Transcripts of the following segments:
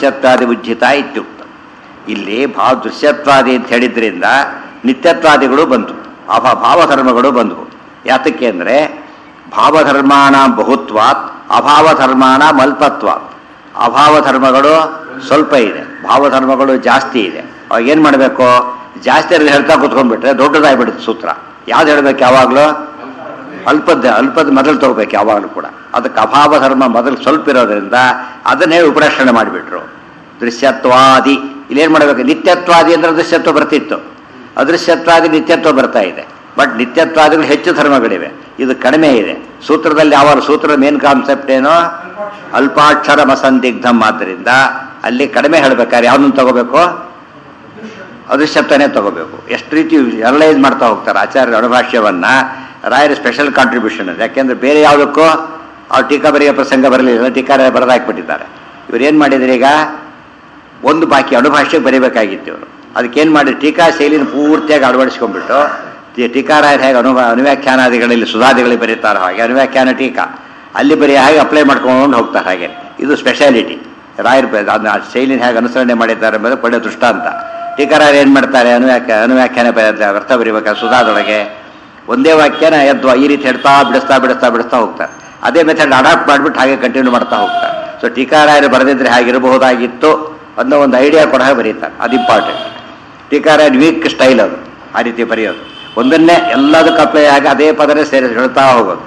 ನಿತ್ಯತ್ವಾದಿ ಉಜ್ಜಿತ ಇತ್ಯುಕ್ತ ಇಲ್ಲಿ ಭಾವ ದೃಶ್ಯತ್ವಾದಿ ಅಂತ ಹೇಳಿದ್ರಿಂದ ನಿತ್ಯತ್ವಾದಿಗಳು ಬಂತು ಅಭ ಭಾವಧರ್ಮಗಳು ಬಂದವು ಯಾತಕ್ಕೆ ಅಂದರೆ ಭಾವಧರ್ಮಾಣ ಬಹುತ್ವಾತ್ ಅಭಾವಧರ್ಮಾಣ ಮಲ್ಪತ್ವಾತ್ ಅಭಾವ ಧರ್ಮಗಳು ಸ್ವಲ್ಪ ಇದೆ ಭಾವಧರ್ಮಗಳು ಜಾಸ್ತಿ ಇದೆ ಅವಾಗ ಏನು ಮಾಡಬೇಕು ಜಾಸ್ತಿ ಇರೋದು ಹೇಳ್ತಾ ಕೂತ್ಕೊಂಡ್ಬಿಟ್ರೆ ದೊಡ್ಡದಾಗ್ಬಿಡುತ್ತೆ ಸೂತ್ರ ಯಾವ್ದು ಹೇಳ್ಬೇಕು ಯಾವಾಗಲೂ ಅಲ್ಪದ ಅಲ್ಪದ ಮೊದಲು ತಗೋಬೇಕು ಯಾವಾಗಲೂ ಕೂಡ ಅದಕ್ಕೆ ಅಭಾವ ಧರ್ಮ ಮೊದಲು ಸ್ವಲ್ಪ ಇರೋದ್ರಿಂದ ಅದನ್ನೇ ಉಪರಕ್ಷಣೆ ಮಾಡಿಬಿಟ್ರು ದೃಶ್ಯತ್ವಾದಿ ಇಲ್ಲೇನು ಮಾಡಬೇಕು ನಿತ್ಯತ್ವಾದಿ ಅಂದ್ರೆ ದೃಶ್ಯತ್ವ ಬರ್ತಿತ್ತು ಅದೃಶ್ಯತ್ವಾದಿ ನಿತ್ಯತ್ವ ಬರ್ತಾ ಇದೆ ಬಟ್ ನಿತ್ಯತ್ವಾದಿಗಳು ಹೆಚ್ಚು ಧರ್ಮಗಳಿವೆ ಇದು ಕಡಿಮೆ ಇದೆ ಸೂತ್ರದಲ್ಲಿ ಯಾವ ಸೂತ್ರದ ಮೇನ್ ಕಾನ್ಸೆಪ್ಟ್ ಏನೋ ಅಲ್ಪಾಕ್ಷರ ಮಸಂದಿಗ್ಧಂ ಆದ್ದರಿಂದ ಅಲ್ಲಿ ಕಡಿಮೆ ಹೇಳ್ಬೇಕಾದ್ರೆ ಯಾವ್ದನ್ನು ತಗೋಬೇಕು ಅದೃಶ್ಯತ್ವನೇ ತಗೋಬೇಕು ಎಷ್ಟು ರೀತಿ ಅನಲೈಸ್ ಮಾಡ್ತಾ ಹೋಗ್ತಾರೆ ಆಚಾರ್ಯ ಅಣುಭಾಷ್ಯವನ್ನ ರಾಯರ ಸ್ಪೆಷಲ್ ಕಾಂಟ್ರಿಬ್ಯೂಷನ್ ಇದೆ ಯಾಕೆಂದ್ರೆ ಬೇರೆ ಯಾವುದಕ್ಕೂ ಅವ್ರು ಟೀಕಾ ಬರೆಯೋ ಪ್ರಸಂಗ ಬರಲಿಲ್ಲ ಟೀಕಾ ಬರೆದಾಕ್ಬಿಟ್ಟಿದ್ದಾರೆ ಇವ್ರು ಏನು ಮಾಡಿದ್ರು ಈಗ ಒಂದು ಬಾಕಿ ಅಣುಭಾಷೆ ಬರೀಬೇಕಾಗಿತ್ತು ಇವರು ಅದಕ್ಕೇನು ಮಾಡಿ ಟೀಕಾ ಶೈಲಿನ ಪೂರ್ತಿಯಾಗಿ ಅಳವಡಿಸ್ಕೊಂಡ್ಬಿಟ್ಟು ಟಿ- ಟೀಕಾರಾಯರು ಹೇಗೆ ಅನು ಅನುವ್ಯಾಖ್ಯಾನಾದಿಗಳಲ್ಲಿ ಸುಧಾದಿಗಳಿಗೆ ಬರೀತಾರೆ ಹಾಗೆ ಅನುವ್ಯಾಖ್ಯಾನ ಟೀಕಾ ಅಲ್ಲಿ ಬರೀ ಹಾಗೆ ಅಪ್ಲೈ ಮಾಡ್ಕೊಂಡು ಹೋಗ್ತಾರೆ ಹಾಗೆ ಇದು ಸ್ಪೆಷಾಲಿಟಿ ರಾಯರು ಬ- ಅದನ್ನ ಆ ಶೈಲಿನ ಹೇಗೆ ಅನುಸರಣೆ ಮಾಡಿದ್ದಾರೆ ಎಂಬುದು ಪಡೆಯ ದೃಷ್ಟಾಂತ ಟೀಕಾರಾಯರು ಏನು ಮಾಡ್ತಾರೆ ಅನುವ್ಯಾಖ್ಯ ಅನುವ್ಯಾಖ್ಯಾನ ಬರೆದ ಅರ್ಥ ಬರೀಬೇಕಾದ್ರೆ ಸುಧಾದೊಳಗೆ ಒಂದೇ ವಾಕ್ಯನ ಎದ್ವಾ ಈ ರೀತಿ ಹೇಳ್ತಾ ಬಿಡಿಸ್ತಾ ಬಿಡಿಸ್ತಾ ಬಿಡಿಸ್ತಾ ಹೋಗ್ತಾರೆ ಅದೇ ಮೆಥಡ್ ಅಡಾಪ್ಟ್ ಮಾಡಿಬಿಟ್ಟು ಹಾಗೆ ಕಂಟಿನ್ಯೂ ಮಾಡ್ತಾ ಹೋಗ್ತಾರೆ ಸೊ ಟೀಕಾರಾಯರು ಬರೆದಿದ್ರೆ ಹಾಗಿರಬಹುದಾಗಿತ್ತು ಅನ್ನೋ ಒಂದು ಐಡಿಯಾ ಕೂಡ ಬರೀತಾರೆ ಅದು ಇಂಪಾರ್ಟೆಂಟ್ ಟೀಕಾರಾಯರ್ ವೀಕ್ ಸ್ಟೈಲ್ ಅದು ಆ ರೀತಿ ಬರೆಯೋದು ಒಂದನ್ನೇ ಎಲ್ಲದಕ್ಕೂ ಅಪ್ಲೈ ಆಗಿ ಅದೇ ಪದನೇ ಸೇರಿಸಿ ಹೇಳ್ತಾ ಹೋಗೋದು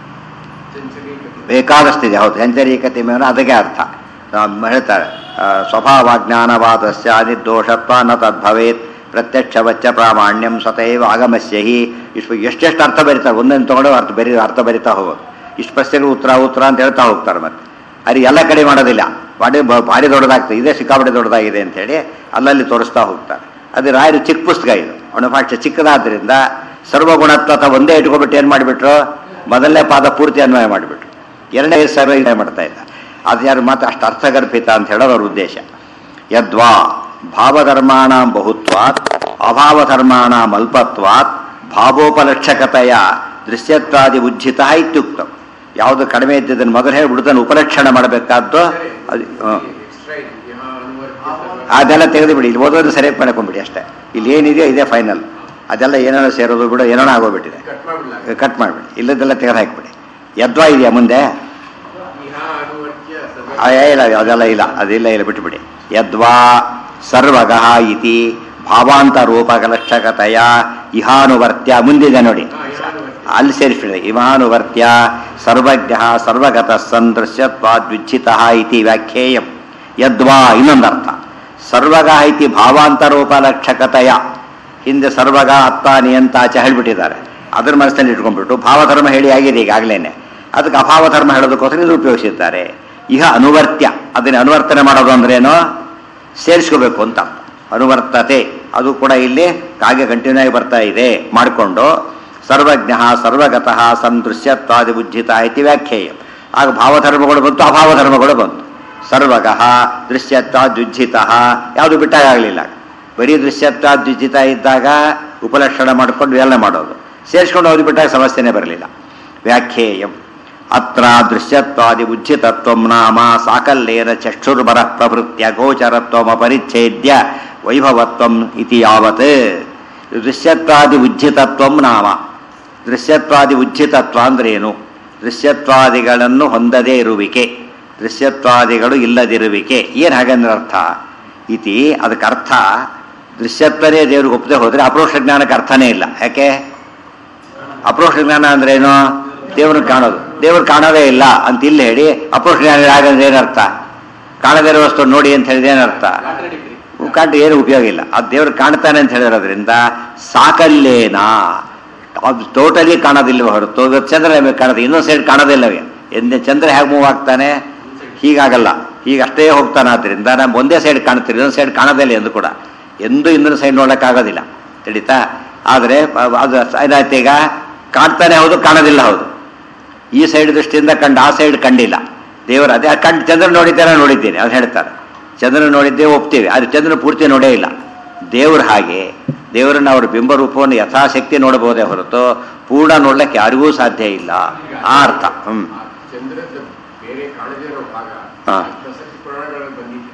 ಬೇಕಾದಷ್ಟಿದೆ ಹೌದು ಸಂಚರೀಕತೆ ಮೇಲೆ ಅದಕ್ಕೆ ಅರ್ಥ ನಾವು ಹೇಳ್ತಾರೆ ಆ, ಸ್ವಭಾವಜ್ಞಾನವಾದಸ್ಯ ಅನಿರ್ದೋಷತ್ವ ನ ತದ್ಭವೇತ್ ಪ್ರತ್ಯಕ್ಷವಚ್ಚ ಪ್ರಾಮಾಣ್ಯಂ ಸ್ವತೈವ ಆಗಮಸ್ಯ ಹಿ ಇಷ್ಟು ಎಷ್ಟೆಷ್ಟು ಅರ್ಥ ಬರೀತಾರೆ ಒಂದೊಂದು ತಗೊಂಡು ಅರ್ಥ ಬರೀ ಅರ್ಥ ಬರಿತಾ ಹೋಗೋದು ಇಷ್ಟು ಪ್ರಶ್ನೆಗಳು ಉತ್ತರ ಉತ್ತರ ಅಂತ ಹೇಳ್ತಾ ಹೋಗ್ತಾರೆ ಮತ್ತೆ ಅಲ್ಲಿ ಎಲ್ಲ ಕಡೆ ಮಾಡೋದಿಲ್ಲ ಮಾಡಿ ಬ- ಭಾರಿ ದೊಡ್ಡದಾಗ್ತದೆ ಇದೇ ಸಿಕ್ಕಾಪಟ್ಟೆ ದೊಡ್ಡದಾಗಿದೆ ಅಂತೇಳಿ ಅಲ್ಲಲ್ಲಿ ತೋರಿಸ್ತಾ ಹೋಗ್ತಾರೆ ಅದು ರಾಯರು ಚಿಕ್ಕ ಪುಸ್ತಕ ಇದು ಅಣುಭಾಷ್ಯ ಚಿಕ್ಕದಾದ್ರಿಂದ ಸರ್ವಗುಣತ್ವ ಅಥವಾ ಒಂದೇ ಇಟ್ಕೊಬಿಟ್ಟು ಏನು ಮಾಡಿಬಿಟ್ರು ಮೊದಲನೇ ಪಾದ ಪೂರ್ತಿ ಅನ್ವಯ ಮಾಡಿಬಿಟ್ರು ಎರಡನೇ ಸರ್ವ ಅನ್ವಯ ಮಾಡ್ತಾ ಇಲ್ಲ ಅದು ಯಾರು ಮಾತ್ರ ಅಷ್ಟು ಅರ್ಥಗರ್ಭಿತ ಅಂತ ಹೇಳೋದು ಅವ್ರ ಉದ್ದೇಶ ಯದ್ವಾ ಭಾವಧರ್ಮಾಣ ಬಹುತ್ವಾತ್ ಅಭಾವಧರ್ಮಾಣ ಅಲ್ಪತ್ವಾತ್ ಭಾವೋಪಲಕ್ಷಕತೆಯ ದೃಶ್ಯತ್ವಾದಿ ಉಜ್ಜಿತ ಇತ್ಯುಕ್ತ ಯಾವುದು ಕಡಿಮೆ ಇದ್ದಿದ್ದನ್ನು ಮೊದಲು ಹೇಳ್ಬಿಡುದನ್ನು ಉಪಲಕ್ಷಣೆ ಮಾಡಬೇಕಾದ್ದು ಅದು ಹ್ಮ್. ಅದೆಲ್ಲ ತೆಗೆದುಬಿಡಿ ಇಲ್ಲಿ ಓದೋದು ಸರಿಯಾಗಿ ಮಾಡ್ಕೊಂಡ್ಬಿಡಿ ಅಷ್ಟೇ ಇಲ್ಲಿ ಏನಿದೆಯೋ ಇದೇ ಫೈನಲ್ ಅದೆಲ್ಲ ಏನೇನೋ ಸೇರೋದು ಬಿಡು ಏನೇನೋ ಆಗೋಗ್ಬಿಟ್ಟಿದೆ ಕಟ್ ಮಾಡಿಬಿಡಿ ಇಲ್ಲದೆಲ್ಲ ತೆಗೆದು ಹಾಕಿಬಿಡಿ ಯದ್ವಾ ಇದೆಯಾ ಮುಂದೆ ಆ, ಇಲ್ಲ ಅದೆಲ್ಲ ಇಲ್ಲ ಅದಿಲ್ಲ ಇಲ್ಲ ಬಿಟ್ಟುಬಿಡಿ ಯದ್ವಾ ಸರ್ವಗಃ ಇತಿ ಭಾವಾಂತರೂಪಕಲಕ್ಷಕತೆಯ ಇಹಾನುವರ್ತ್ಯ ಮುಂದಿದೆ ನೋಡಿ ಅಲ್ಲಿ ಸೇರಿಸ್ಬಿಡಿ ಇಮಾನುವರ್ತ್ಯ ಸರ್ವಜ್ಞ ಸರ್ವಗತ ಸನ್ ದೃಶ್ಯತ್ವಾದ್ವಿಚ್ಛಿತ ಇತಿ ವ್ಯಾಖ್ಯೇಯಂ ಯದ್ವಾ ಇನ್ನೊಂದರ್ಥ ಸರ್ವಗ ಇತಿ ಭಾವಾಂತರೋಪಲಕ್ಷಕತೆಯ ಹಿಂದೆ ಸರ್ವಗ ಅತ್ತ ನಿಯಂತಾಚ ಹೇಳ್ಬಿಟ್ಟಿದ್ದಾರೆ ಅದ್ರ ಮನಸ್ಸಲ್ಲಿ ಇಟ್ಕೊಂಡ್ಬಿಟ್ಟು ಭಾವಧರ್ಮ ಹೇಳಿ ಆಗಿದೆ ಈಗಾಗಲೇ ಅದಕ್ಕೆ ಅಭಾವಧರ್ಮ ಹೇಳೋದಕ್ಕೋಸ್ಕರ ಇದು ಉಪಯೋಗಿಸಿದ್ದಾರೆ ಇಹ ಅನುವರ್ತ್ಯ ಅದನ್ನ ಅನುವರ್ತನೆ ಮಾಡೋದು ಅಂದ್ರೇನು ಸೇರಿಸ್ಕೋಬೇಕು ಅಂತ ಅರ್ಥ. ಅನುವರ್ತತೆ ಅದು ಕೂಡ ಇಲ್ಲಿ ಕಾಗೆ ಕಂಟಿನ್ಯೂ ಆಗಿ ಬರ್ತಾ ಇದೆ ಮಾಡಿಕೊಂಡು ಸರ್ವಜ್ಞ ಸರ್ವಗತಃ ಸಂದೃಶ್ಯತ್ವಾದಿ ಉಜ್ಜಿತ ಇತಿ ವ್ಯಾಖ್ಯೇಯ ಆಗ ಭಾವಧರ್ಮಗಳು ಬಂತು ಅಭಾವಧರ್ಮಗಳು ಬಂತು ಸರ್ವಗಃ ದೃಶ್ಯತ್ವಾದ್ಯುಜ್ಜಿತ ಯಾವುದು ಬಿಟ್ಟಾಗಲಿಲ್ಲ ಬರೀ ದೃಶ್ಯತ್ವಾದ್ಯುಜ್ಜಿತ ಇದ್ದಾಗ ಉಪಲಕ್ಷಣ ಮಾಡಿಕೊಂಡು ಎಲ್ಲ ಮಾಡೋದು ಸೇರಿಸ್ಕೊಂಡು ಅವ್ರಿಗೆ ಬಿಟ್ಟಾಗ ಸಮಸ್ಯೆನೇ ಬರಲಿಲ್ಲ ವ್ಯಾಖ್ಯೇಯಂ ಅತ್ರ ದೃಶ್ಯತ್ವಾದಿ ಉಜ್ಜಿತತ್ವ ನಾಮ ಸಾಕಲ್ಯೇನ ಚಕ್ಷುರ್ಬರ ಪ್ರವೃತ್ಯ ಗೋಚರತ್ವಮ ಪರಿಚ್ಛೇದ್ಯ ವೈಭವತ್ವಂ ಇತಿ ಯಾವತ್ ದೃಶ್ಯತ್ವಾದಿ ಉಜ್ಜಿತತ್ವಂ ನಾಮ ದೃಶ್ಯತ್ವಾದಿ ಉಜ್ಜಿತತ್ವ ಅಂದ್ರೇನು ದೃಶ್ಯತ್ವಾದಿಗಳನ್ನು ಹೊಂದದೇ ಇರುವಿಕೆ ದೃಶ್ಯತ್ವಾದಿಗಳು ಇಲ್ಲದಿರುವಿಕೆ ಏನು ಹಾಗಂದ್ರೆ ಅರ್ಥ ಇತಿ ಅದಕ್ಕೆ ಅರ್ಥ ದೃಶ್ಯತ್ವನೇ ದೇವ್ರಿಗೆ ಒಪ್ಪದೆ ಹೋದರೆ ಅಪರೋಕ್ಷ ಜ್ಞಾನಕ್ಕೆ ಅರ್ಥನೇ ಇಲ್ಲ ಯಾಕೆ ಅಪರೋಕ್ಷ ಜ್ಞಾನ ಅಂದ್ರೇನು ದೇವ್ರನ್ನ ಕಾಣೋದು ದೇವ್ರು ಕಾಣೋದೇ ಇಲ್ಲ ಅಂತ ಇಲ್ಲಿ ಹೇಳಿ ಅಪರೋಕ್ಷ ಜ್ಞಾನ ಹಾಗಂದ್ರೆ ಏನರ್ಥ ಕಾಣದೇ ಇರೋ ವಸ್ತು ನೋಡಿ ಅಂತ ಹೇಳಿದ್ರೆ ಏನರ್ಥ ಕಂಡು ಏನು ಉಪಯೋಗ ಇಲ್ಲ ಅದು ದೇವ್ರು ಕಾಣ್ತಾನೆ ಅಂತ ಹೇಳಿರೋದ್ರಿಂದ ಸಾಕಲ್ಲೇನಾ ಅದು ಟೋಟಲಿ ಕಾಣೋದಿಲ್ಲ ಹೊರತು ಇವತ್ತು ಚಂದ್ರ ನಮಗೆ ಕಾಣೋದು ಇನ್ನೊಂದು ಸೈಡ್ ಕಾಣೋದಿಲ್ಲ ಅವೆ ಎಂದೇ ಚಂದ್ರ ಹೇಗೆ ಮೂವ್ ಆಗ್ತಾನೆ ಹೀಗಾಗಲ್ಲ ಹೀಗೆ ಅಷ್ಟೇ ಹೋಗ್ತಾನೆ ಆದ್ದರಿಂದ ನಮ್ಗೆ ಒಂದೇ ಸೈಡ್ ಕಾಣ್ತೀರಿ ಇನ್ನೊಂದು ಸೈಡ್ ಕಾಣೋದಿಲ್ಲ ಎಂದು ಕೂಡ ಎಂದೂ ಇನ್ನೊಂದು ಸೈಡ್ ನೋಡೋಕ್ಕಾಗೋದಿಲ್ಲ ತಿಳಿತಾ ಆದರೆ ಅದು ಏನಾಯ್ತು ಈಗ ಕಾಣ್ತಾನೆ ಹೌದು ಕಾಣೋದಿಲ್ಲ ಹೌದು ಈ ಸೈಡ್ ದೃಷ್ಟಿಯಿಂದ ಕಂಡು ಆ ಸೈಡ್ ಕಂಡಿಲ್ಲ ದೇವರು ಅದೇ ಕಂಡು ಚಂದ್ರ ನೋಡಿದ್ದೇನೆ ನೋಡಿದ್ದೇನೆ ಅದು ಹೇಳ್ತಾರೆ ಚಂದ್ರ ನೋಡಿದ್ದೇವೆ ಒಪ್ತೀವಿ ಆದರೆ ಚಂದ್ರ ಪೂರ್ತಿ ನೋಡೇ ಇಲ್ಲ ದೇವ್ರು ಹಾಗೆ ದೇವರನ್ನ ಅವ್ರ ಬಿಂಬರೂಪವನ್ನು ಯಥಾಶಕ್ತಿ ನೋಡಬಹುದೇ ಹೊರತು ಪೂರ್ಣ ನೋಡ್ಲಿಕ್ಕೆ ಯಾರಿಗೂ ಸಾಧ್ಯ ಇಲ್ಲ ಆ ಅರ್ಥ ಹ್ಮ್ ಚಂದ್ರದ ಬೇರೆ ಕಾಣದೇ ಇರೋ ಭಾಗ ಹಾ. ಪ್ರಸಕ್ತಿ ಪುರಾಣಗಳಲ್ಲಿ ಬಂದಿದೆ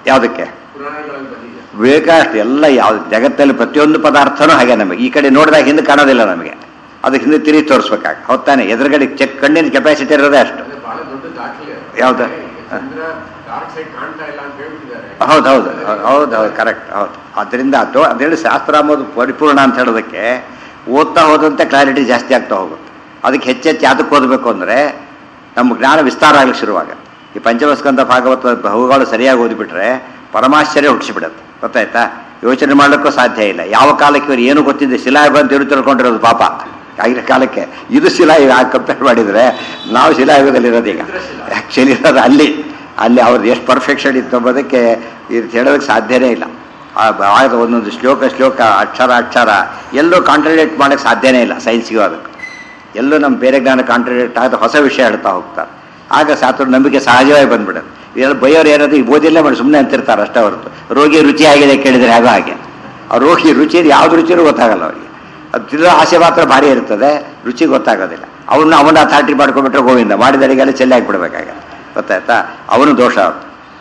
ಯಾವುದಕ್ಕೆ ಪುರಾಣಗಳಲ್ಲಿ ಬಂದಿದೆ ಬೇಕಾಷ್ಟು ಎಲ್ಲ ಯಾವ ಜಗತ್ತಲ್ಲಿ ಪ್ರತಿಯೊಂದು ಪದಾರ್ಥನೂ ಹಾಗೆ ನಮಗೆ ಈ ಕಡೆ ನೋಡಿದಾಗ ಹಿಂದೆ ಕಾಣೋದಿಲ್ಲ ನಮಗೆ ಅದಕ್ಕೆ ಹಿಂದೆ ತಿರುಗಿ ತೋರಿಸ್ಬೇಕಾಗ ಹೊತ್ತಾನೆ ಎದುರುಗಡೆ ಚೆಕ್ ಕಣ್ಣಿನ ಕೆಪಾಸಿಟಿ ಇರೋದೇ ಅಷ್ಟು ಅದೇ ಬಹಳ ದೊಡ್ಡ ದಾಖಲೆ ಅದು. ಯಾವ್ದು? ಚಂದ್ರ ಡಾರ್ಕ್ ಸೈಡ್ ಕಾಣ್ತಾ ಇಲ್ಲ ಅಂತ ಹೇಳ್ಬಿಟ್ಟಿದ್ದಾರೆ ಹೌದು ಹೌದು ಹೌದು ಹೌದು ಕರೆಕ್ಟ್ ಹೌದು ಅದರಿಂದ ಅದು ಅದೇಳಿ ಶಾಸ್ತ್ರ ಅಂಬೋದು ಪರಿಪೂರ್ಣ ಅಂತ ಹೇಳೋದಕ್ಕೆ ಓದ್ತಾ ಹೋದಂತೆ ಕ್ಲಾರಿಟಿ ಜಾಸ್ತಿ ಆಗ್ತಾ ಹೋಗುತ್ತೆ ಅದಕ್ಕೆ ಹೆಚ್ಚೆಚ್ಚು ಯಾತಕ್ಕೆ ಓದಬೇಕು ಅಂದರೆ ನಮ್ಮ ಜ್ಞಾನ ವಿಸ್ತಾರ ಆಗಲಿಕ್ಕೆ ಶುರುವಾಗ ಈ ಪಂಚಮಸ್ಕಂದ ಭಾಗವತ ಬಹುಗಳು ಸರಿಯಾಗಿ ಓದಿಬಿಟ್ರೆ ಪರಮಾಶ್ಚರ್ಯ ಹುಟ್ಟಿಸಿಬಿಡುತ್ತೆ ಗೊತ್ತಾಯ್ತಾ ಯೋಚನೆ ಮಾಡಲಿಕ್ಕೂ ಸಾಧ್ಯ ಇಲ್ಲ ಯಾವ ಕಾಲಕ್ಕೆ ಇವರು ಏನು ಗೊತ್ತಿದೆ ಶಿಲಾಯುಗ ಅಂತ ಇವರು ತಿಳ್ಕೊಂಡಿರೋದು ಪಾಪ ಆಗಿನ ಕಾಲಕ್ಕೆ ಇದು ಶಿಲಾಯುಗ ಕಂಪೇರ್ ಮಾಡಿದರೆ ನಾವು ಶಿಲಾಯುಗದಲ್ಲಿ ಇರೋದು ಈಗ ಆ್ಯಕ್ಚುಲಿ ಇರೋದು ಅಲ್ಲಿ ಅಲ್ಲಿ ಅವ್ರದ್ದು ಎಷ್ಟು ಪರ್ಫೆಕ್ಷನ್ ಇತ್ತು ಅಂಬೋದಕ್ಕೆ ಇದು ಹೇಳೋದಕ್ಕೆ ಸಾಧ್ಯನೇ ಇಲ್ಲ ಆ ಭಾಗದ ಒಂದೊಂದು ಶ್ಲೋಕ ಶ್ಲೋಕ ಅಕ್ಷರ ಅಕ್ಷರ ಎಲ್ಲೂ ಕಾಂಟ್ರಡಿಕ್ಟ್ ಮಾಡೋಕ್ಕೆ ಸಾಧ್ಯನೇ ಇಲ್ಲ ಸೈನ್ಸ್ಗೂ ಅದಕ್ಕೆ ಎಲ್ಲೂ ನಮ್ಮ ಬೇರೆ ಜ್ಞಾನ ಕಾಂಟ್ರಡಿಕ್ಟ್ ಆದ ಹೊಸ ವಿಷಯ ಹೇಳ್ತಾ ಹೋಗ್ತಾರೆ ಆಗ ಶಾಸ್ತ್ರ ನಂಬಿಕೆ ಸಹಜವಾಗಿ ಬಂದ್ಬಿಡುತ್ತೆ ಇದೆಲ್ಲ ಬೈಯೋರು ಏನಾದ್ರು ಈ ಓದಿಲ್ಲೇ ಮಾಡಿ ಸುಮ್ಮನೆ ಅಂತಿರ್ತಾರೆ ಅಷ್ಟೇ ಹೊರತು ರೋಗಿ ರುಚಿ ಆಗಿದೆ ಕೇಳಿದರೆ ಹಾಗೋ ಹಾಗೆ ಆ ರೋಗಿ ರುಚಿ ಯಾವ್ದು ರುಚಿನೂ ಗೊತ್ತಾಗಲ್ಲ ಅವರಿಗೆ ಅದು ತಿನ್ನೋ ಆಸೆ ಮಾತ್ರ ಭಾರಿ ಇರ್ತದೆ ರುಚಿ ಗೊತ್ತಾಗೋದಿಲ್ಲ ಅವನ್ನ ಅವನ ಅಥಾರಿಟಿ ಮಾಡ್ಕೊಂಡ್ಬಿಟ್ರೆ ಗೋವಿಂದ ಮಾಡಿದರಿಗೆಲ್ಲ ಚೆಲ್ಲಿ ಹಾಕ್ಬಿಡ್ಬೇಕಾಗತ್ತೆ ಗೊತ್ತಾಯ್ತಾ ಅವನು ದೋಷ ಅವ್ನು.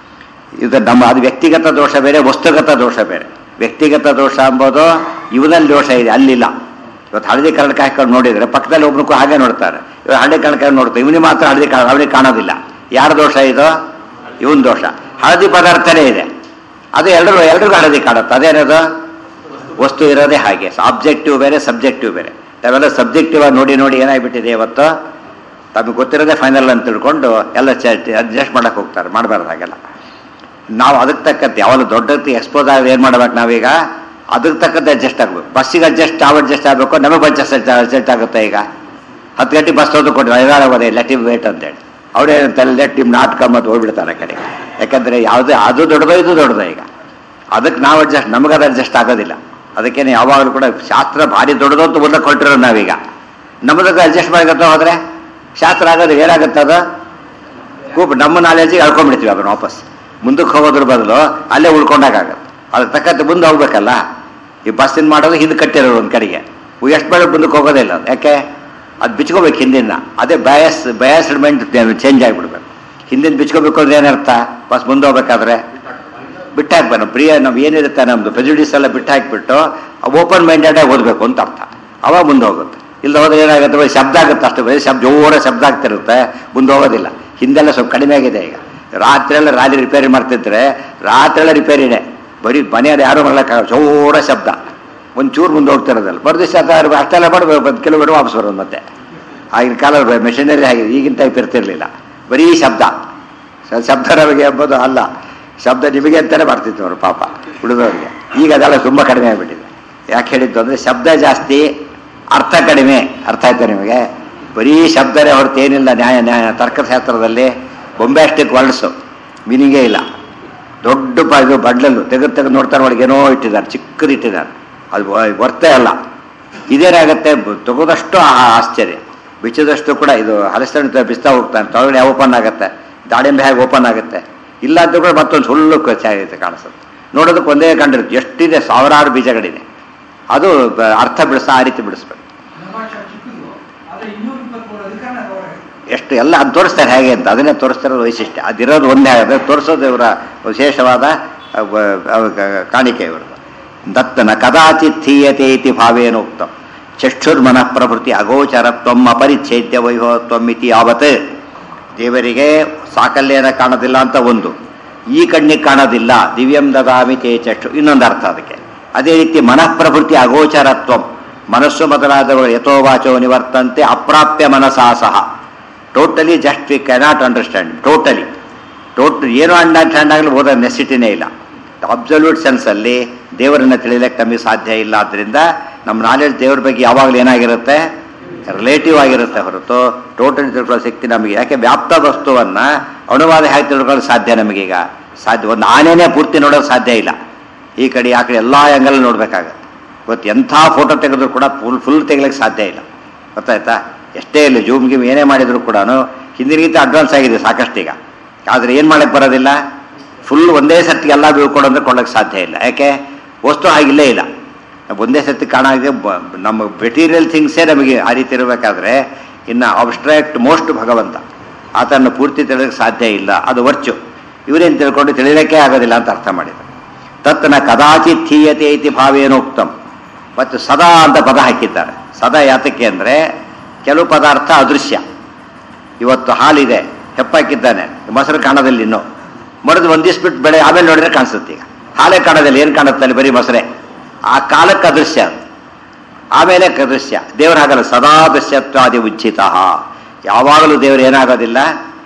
ಇದು ನಮ್ಮ ಅದು ವ್ಯಕ್ತಿಗತ ದೋಷ ಬೇರೆ ವಸ್ತುಗತ ದೋಷ ಬೇರೆ ವ್ಯಕ್ತಿಗತ ದೋಷ ಎಂಬುದು ಇವನಲ್ಲಿ ದೋಷ ಇದೆ ಅಲ್ಲಿಲ್ಲ ಇವತ್ತು ಹಳದಿ ಕನ್ನಡಕ ಹಾಕೊಂಡು ನೋಡಿದರೆ ಪಕ್ಕದಲ್ಲಿ ಒಬ್ಬನಿಗೂ ಹಾಗೆ ನೋಡ್ತಾರೆ ಇವಾಗ ಹಳದಿ ಕನ್ನಡಕ ನೋಡ್ತಾರೆ ಇವನಿಗೆ ಮಾತ್ರ ಹಳದಿ ಕನ್ನಡ ಅವನಿಗೆ ಕಾಣೋದಿಲ್ಲ ಯಾರ ದೋಷ ಇದು ಇವನ್ ದೋಷ ಹಳದಿ ಪದಾರ್ಥನೇ ಇದೆ ಅದು ಎಲ್ಲರೂ ಎಲ್ರಿಗೂ ಹಳದಿ ಕಾಣುತ್ತೆ ಅದೇನದು ವಸ್ತು ಇರೋದೇ ಹಾಗೆ ಆಬ್ಜೆಕ್ಟಿವ್ ಬೇರೆ ಸಬ್ಜೆಕ್ಟಿವ್ ಬೇರೆ ನಾವೆಲ್ಲ ಸಬ್ಜೆಕ್ಟಿವ್ ಆಗಿ ನೋಡಿ ನೋಡಿ ಏನಾಗ್ಬಿಟ್ಟಿದೆ ಇವತ್ತು ತಮಗೆ ಗೊತ್ತಿರೋದೇ ಫೈನಲ್ ಅಂತ ತಿಳ್ಕೊಂಡು ಎಲ್ಲ ಅಡ್ಜಸ್ಟ್ ಮಾಡಕ್ಕೆ ಹೋಗ್ತಾರೆ ಮಾಡಬಾರ್ದು ಹಾಗೆಲ್ಲ ನಾವು ಅದಕ್ಕೆ ತಕ್ಕಂತೆ ಯಾವಾಗ ದೊಡ್ಡಕ್ಕೆ ಎಕ್ಸ್ಪೋಸ್ ಆಗಿ ಏನು ಮಾಡ್ಬೇಕು ನಾವೀಗ ಅದಕ್ಕೆ ತಕ್ಕಂತೆ ಅಡ್ಜಸ್ಟ್ ಆಗ್ಬೇಕು ಬಸ್ಸಿಗೆ ಅಡ್ಜಸ್ಟ್ ನಾವು ಅಡ್ಜಸ್ಟ್ ಆಗಬೇಕು ನಮಗೆ ಅಡ್ಜಸ್ಟ್ ಅಡ್ಜಸ್ಟ್ ಆಗುತ್ತೆ ಈಗ ಹತ್ತು ಗಂಟೆ ಬಸ್ ಹೋದ್ರು ಕೊಟ್ಟು ಐದಾರವರೆ ಲೆಟ್ ಇಮ್ ವೇಟ್ ಅಂತೇಳಿ ಅವ್ರೇನಂತಾರೆ ಲೆಟ್ ಇಮ್ ನಾಟ್ ಕಮ್ ಅಂತ ಹೋಗ್ಬಿಡ್ತಾರೆ ಆ ಕಡೆ ಯಾಕಂದರೆ ಯಾವುದೇ ಅದು ದೊಡ್ಡದೋ ಇದು ದೊಡ್ಡದೋ ಈಗ ಅದಕ್ಕೆ ನಾವು ಅಡ್ಜಸ್ಟ್ ನಮಗದು ಅಡ್ಜಸ್ಟ್ ಆಗೋದಿಲ್ಲ ಅದಕ್ಕೇನೆ ಯಾವಾಗಲೂ ಕೂಡ ಶಾಸ್ತ್ರ ಭಾರಿ ದೊಡ್ಡದು ಅಂತ ಮುಂದಕ್ಕೆ ಹೊರಟಿರೋ ನಾವೀಗ ನಮ್ಮದಕ್ಕೆ ಅಡ್ಜಸ್ಟ್ ಮಾಡಕತ್ತ ಹೋದರೆ ಶಾಸ್ತ್ರ ಆಗೋದು ಏನಾಗುತ್ತೆ ಅದು ಕೂಪ್ ನಮ್ಮ ನಾಲೆಜಿಗೆ ಎಳ್ಕೊಂಡ್ಬಿಡ್ತೀವಿ ಅದನ್ನ ವಾಪಸ್ ಮುಂದಕ್ಕೆ ಹೋಗೋದ್ರ ಬದಲು ಅಲ್ಲೇ ಉಳ್ಕೊಂಡಾಗತ್ತೆ ಅದಕ್ಕೆ ತಕ್ಕಂತೆ ಮುಂದೆ ಹೋಗ್ಬೇಕಲ್ಲ ಈ ಬಸ್ಸಿನ ಮಾಡೋದು ಹಿಂದೆ ಕಟ್ಟಿರೋದು ಒಂದು ಕಡೆಗೆ ಎಷ್ಟು ಬೇಡ ಮುಂದಕ್ಕೆ ಹೋಗೋದೇ ಇಲ್ಲ ಅದು. ಯಾಕೆ ಅದು ಬಿಚ್ಕೋಬೇಕು ಹಿಂದಿನ ಅದೇ ಬಯಸ್ ಬಯಸ್ಮೆಂಟ್ ಚೇಂಜ್ ಆಗಿಬಿಡ್ಬೇಕು ಹಿಂದಿನ ಬಿಚ್ಕೋಬೇಕು ಅಂದ್ರೆ ಏನರ್ಥ ಬಸ್ ಮುಂದೆ ಹೋಗ್ಬೇಕಾದ್ರೆ ಬಿಟ್ಟಾಕ್ಬೇಕು ನಮ್ಮ ಪ್ರಿಯ ನಾವು ಏನಿರುತ್ತೆ ನಮ್ಮದು ಪ್ರೆಜುಡಿಸ್ ಎಲ್ಲ ಬಿಟ್ಟಾಕ್ಬಿಟ್ಟು ಓಪನ್ ಮೈಂಡೆಡ್ ಆಗಿ ಓದಬೇಕು ಅಂತ ಅರ್ಥ ಅವಾಗ ಮುಂದೆ ಹೋಗುತ್ತೆ ಇಲ್ಲ ಹೋದ್ರೆ ಏನಾಗುತ್ತೆ ಬರೀ ಶಬ್ದ ಆಗುತ್ತೆ ಅಷ್ಟು ಬರೀ ಶಬ್ದ ಜೋರ ಶಬ್ದ ಆಗ್ತಿರುತ್ತೆ ಮುಂದೆ ಹೋಗೋದಿಲ್ಲ ಹಿಂದೆಲ್ಲ ಸ್ವಲ್ಪ ಕಡಿಮೆ ಆಗಿದೆ ಈಗ ರಾತ್ರಿ ಎಲ್ಲ ರಾತ್ರಿ ರಿಪೇರಿ ಮಾಡ್ತಿದ್ರೆ ರಾತ್ರಿ ಎಲ್ಲ ರಿಪೇರಿನೇ ಬರೀ ಮನೆಯಲ್ಲಿ ಯಾರು ಮಾಡ್ಲಿಕ್ಕಾಗಲ್ಲ ಜೋರ ಶಬ್ದ ಒಂಚೂರು ಮುಂದೆ ಹೋಗ್ತಿರೋದಲ್ಲ ಬರ್ದಿವಸ ಅಷ್ಟೆಲ್ಲ ಮಾಡಬೇಕು ಒಂದು ಕಿಲೋಮೀಟರ್ ವಾಪಸ್ ಬರೋದು ಮತ್ತೆ ಆಗಿನ ಕಾಲ ಮೆಷಿನರಿ ಆಗಿದೆ ಈಗಿನ ಟೈಪ್ ಇರ್ತಿರ್ಲಿಲ್ಲ ಬರೀ ಶಬ್ದ ಶ- ಶಬ್ದ ನಮಗೆ ಎಂಬುದು ಅಲ್ಲ ಶಬ್ದ ನಿಮಗೆ ಅಂತಾನೆ ಬರ್ತಿತ್ತು ಅವರು ಪಾಪ ಹುಡುಗರಿಗೆ ಈಗ ಅದೆಲ್ಲ ತುಂಬ ಕಡಿಮೆ ಆಗಿಬಿಟ್ಟಿದೆ ಯಾಕೆ ಹೇಳಿದ್ದು ಅಂದರೆ ಶಬ್ದ ಜಾಸ್ತಿ ಅರ್ಥ ಕಡಿಮೆ ಅರ್ಥ ಆಯ್ತಾ ನಿಮಗೆ ಬರೀ ಶಬ್ದನೇ ಹೊರತು ಏನಿಲ್ಲ ನ್ಯಾಯ ನ್ಯಾಯ ತರ್ಕಶಾಸ್ತ್ರದಲ್ಲಿ ಬೊಂಬಾಸ್ಟಿಕ್ ವರ್ಡ್ಸು ಮೀನಿಂಗೇ ಇಲ್ಲ ದೊಡ್ಡ ಪ ಇದು ಬಡ್ಲಲ್ಲು ತೆಗೆದು ತೆಗೆದು ನೋಡ್ತಾರೆ ಒಳಗೆ ಏನೋ ಇಟ್ಟಿದ್ದಾರೆ ಚಿಕ್ಕದು ಇಟ್ಟಿದ್ದಾರೆ ಅದು ವ- ವರ್ತೇ ಅಲ್ಲ ಇದೇನಾಗುತ್ತೆ ಬ- ತೆಗೆದಷ್ಟು ಆ- ಆಶ್ಚರ್ಯ ಬಿಚ್ಚಿದಷ್ಟು ಕೂಡ ಇದು ಹಲಸಣ್ಣು ಬಿಸ್ತಾ ಹೋಗ್ತಾನೆ ತೊಳಗಡೆ ಓಪನ್ ಆಗುತ್ತೆ ದಾಳಿಂಬೆ ಹೇಗೆ ಓಪನ್ ಆಗುತ್ತೆ ಇಲ್ಲ ಅಂತ ಕೂಡ ಮತ್ತೊಂದು ಸುಳ್ಳು ಕ- ಛಾಯತೆ ಕಾಣಿಸುತ್ತೆ ನೋಡೋದಕ್ಕೆ ಒಂದೇ ಕಂಡಿರುತ್ತೆ ಎಷ್ಟಿದೆ ಸಾವಿರಾರು ಬೀಜಗಳಿದೆ ಅದು ಬ- ಅರ್ಥ ಬಿಡಿಸ ಆ ರೀತಿ ಬಿಡಿಸ್ಬೇಕು ಭಾಷೆ ಚಿಕ್ಕದು ಆದರೆ ಇನ್ನೂರ ಇಪ್ಪತ್ಮೂರು ಅಧಿಕರಣ ಅವರೇ ಎಷ್ಟು ಎಲ್ಲ ಅದು ತೋರಿಸ್ತಾರೆ ಹೇಗೆ ಅಂತ ಅದನ್ನೇ ತೋರಿಸ್ತಿರೋದು ವೈಶಿಷ್ಟ್ಯ ಅದಿರೋದು ಒಂದೇ ಆಗುತ್ತೆ ತೋರಿಸೋದು ಇವರ ವಿಶೇಷವಾದ ಅ, ವ- ಅವ- ಕ- ಕಾಣಿಕೆ ಇವರು ದತ್ತನ ಕದಾಚಿತ್ ಥೀಯತೆ ಇತಿ ಭಾವೇನೋಕ್ತ ಚಕ್ಷುರ್ಮನಃ ಪ್ರಭೃತಿ ಅಗೋಚರತ್ವಂ ಅಪರಿಚ್ಛೇದ್ಯ ವೈಭವತ್ವಂ ಇತಿ ಯಾವತ್ ದೇವರಿಗೆ ಸಾಕಲ್ಯನ ಕಾಣೋದಿಲ್ಲ ಅಂತ ಒಂದು ಈ ಕಣ್ಣಿಗೆ ಕಾಣೋದಿಲ್ಲ ದಿವ್ಯಂ ದದಾಮಿ ತೇ ಚಕ್ಷು ಇನ್ನೊಂದು ಅರ್ಥ ಅದಕ್ಕೆ ಅದೇ ರೀತಿ ಮನಃಪ್ರಭೃತಿ ಅಗೋಚರತ್ವಂ ಮನಸ್ಸು ಮೊದಲಾದವರು ಯಥೋವಾಚೋ ನಿವರ್ತಂತೆ ಅಪ್ರಾಪ್ಯ ಮನಸಾ ಸಹ totally just we cannot understand totally total ಏನು ಅಂಡರ್ಸ್ಟ್ಯಾಂಡ್ ಆಗಲಿ ಓದೋ ನೆಸಿಟಿನೇ ಇಲ್ಲ ಅಬ್ಸಲ್ಯೂಟ್ ಸೆನ್ಸಲ್ಲಿ ದೇವರನ್ನ ತಿಳಿಲಿಕ್ಕೆ ನಮಗೆ ಸಾಧ್ಯ ಇಲ್ಲ ಆದ್ದರಿಂದ ನಮ್ಮ ನಾಲೆಡ್ಜ್ ದೇವ್ರ ಬಗ್ಗೆ ಯಾವಾಗಲೂ ಏನಾಗಿರುತ್ತೆ ರಿಲೇಟಿವ್ ಆಗಿರುತ್ತೆ ಹೊರತು ಟೋಟಲಿ ತಿಳ್ಕೊಳ್ಳೋ ಶಕ್ತಿ ನಮಗೆ ಯಾಕೆ ವ್ಯಾಪ್ತ ವಸ್ತುವನ್ನು ಅಣುವಾದ ಹೇಗೆ ತಿಳ್ಕೊಳ್ಳೋಕೆ ಸಾಧ್ಯ ನಮಗೀಗ ಸಾಧ್ಯ ಒಂದು ಆನೆನೇ ಪೂರ್ತಿ ನೋಡೋಕೆ ಸಾಧ್ಯ ಇಲ್ಲ ಈ ಕಡೆ ಆ ಕಡೆ ಎಲ್ಲ ಆ್ಯಂಗಲ್ ನೋಡಬೇಕಾಗತ್ತೆ ಇವತ್ತು ಎಂಥ ಫೋಟೋ ತೆಗೆದ್ರು ಕೂಡ ಫುಲ್ ಫುಲ್ ತೆಗಿಲಿಕ್ಕೆ ಸಾಧ್ಯ ಇಲ್ಲ ಗೊತ್ತಾಯ್ತಾ ಎಷ್ಟೇ ಇಲ್ಲ ಜೂಮ್ ಗಿಮ್ ಏನೇ ಮಾಡಿದ್ರು ಕೂಡ ಹಿಂದಿನಗಿಂತ ಅಡ್ವಾನ್ಸ್ ಆಗಿದೆ ಸಾಕಷ್ಟು ಈಗ ಆದರೆ ಏನು ಮಾಡಕ್ಕೆ ಬರೋದಿಲ್ಲ ಫುಲ್ ಒಂದೇ ಸರ್ತಿ ಎಲ್ಲ ಬೀಳ್ಕೊಂಡು ಅಂದ್ರೆ ಕೊಳ್ಳಕ್ಕೆ ಸಾಧ್ಯ ಇಲ್ಲ ಯಾಕೆ ವಸ್ತು ಹಾಗಿಲ್ಲೇ ಇಲ್ಲ ಒಂದೇ ಸರ್ತಿ ಕಾಣಾಗೆ ಬ- ನಮ್ಮ ಮೆಟೀರಿಯಲ್ ಥಿಂಗ್ಸೇ ನಮಗೆ ಆ ರೀತಿ ಇರಬೇಕಾದ್ರೆ ಇನ್ನು ಅಬ್ಸ್ಟ್ರಾಕ್ಟ್ ಮೋಸ್ಟ್ ಭಗವಂತ ಆತನ ಪೂರ್ತಿ ತಿಳಿಯೋಕ್ಕೆ ಸಾಧ್ಯ ಇಲ್ಲ ಅದು ವರ್ಚು ಇವರೇನು ತಿಳ್ಕೊಂಡು ತಿಳಿಯೋಕ್ಕೆ ಆಗೋದಿಲ್ಲ ಅಂತ ಅರ್ಥ ಮಾಡಿದರು ತತ್ನ ಕದಾಚಿತ್ ಥೀಯತೆ ಇತಿ ಭಾವೇನೋಕ್ತಂ ಮತ್ತು ಸದಾ ಅಂತ ಪದ ಹಾಕಿದ್ದಾರೆ ಸದಾ ಯಾತಕ್ಕೆ ಅಂದರೆ ಕೆಲವು ಪದಾರ್ಥ ಅದೃಶ್ಯ ಇವತ್ತು ಹಾಲಿದೆ ಹೆಪ್ಪಾಕಿದ್ದಾನೆ ಮೊಸರು ಕಾಣೋದಿಲ್ಲ ಇನ್ನು ಮರದು ಒಂದಿವ್ಸ ಬಿಟ್ಟು ಬೆಳೆ ಆಮೇಲೆ ನೋಡಿದ್ರೆ ಕಾಣಿಸುತ್ತೆ ಈಗ ಹಾಲೇ ಕಾಣೋದಿಲ್ಲ ಏನು ಕಾಣುತ್ತೆ ಅಲ್ಲಿ ಬರೀ ಮೊಸರೆ ಆ ಕಾಲಕ್ಕೆ ಅದೃಶ್ಯ ಅದು ಆಮೇಲೆ ದೃಶ್ಯ ದೇವರು ಹಾಗಲ್ಲ ಸದಾ ದೃಶ್ಯತ್ವಾದಿ ಉಚ್ಚಿತ ಯಾವಾಗಲೂ ದೇವರು ಏನಾಗೋದಿಲ್ಲ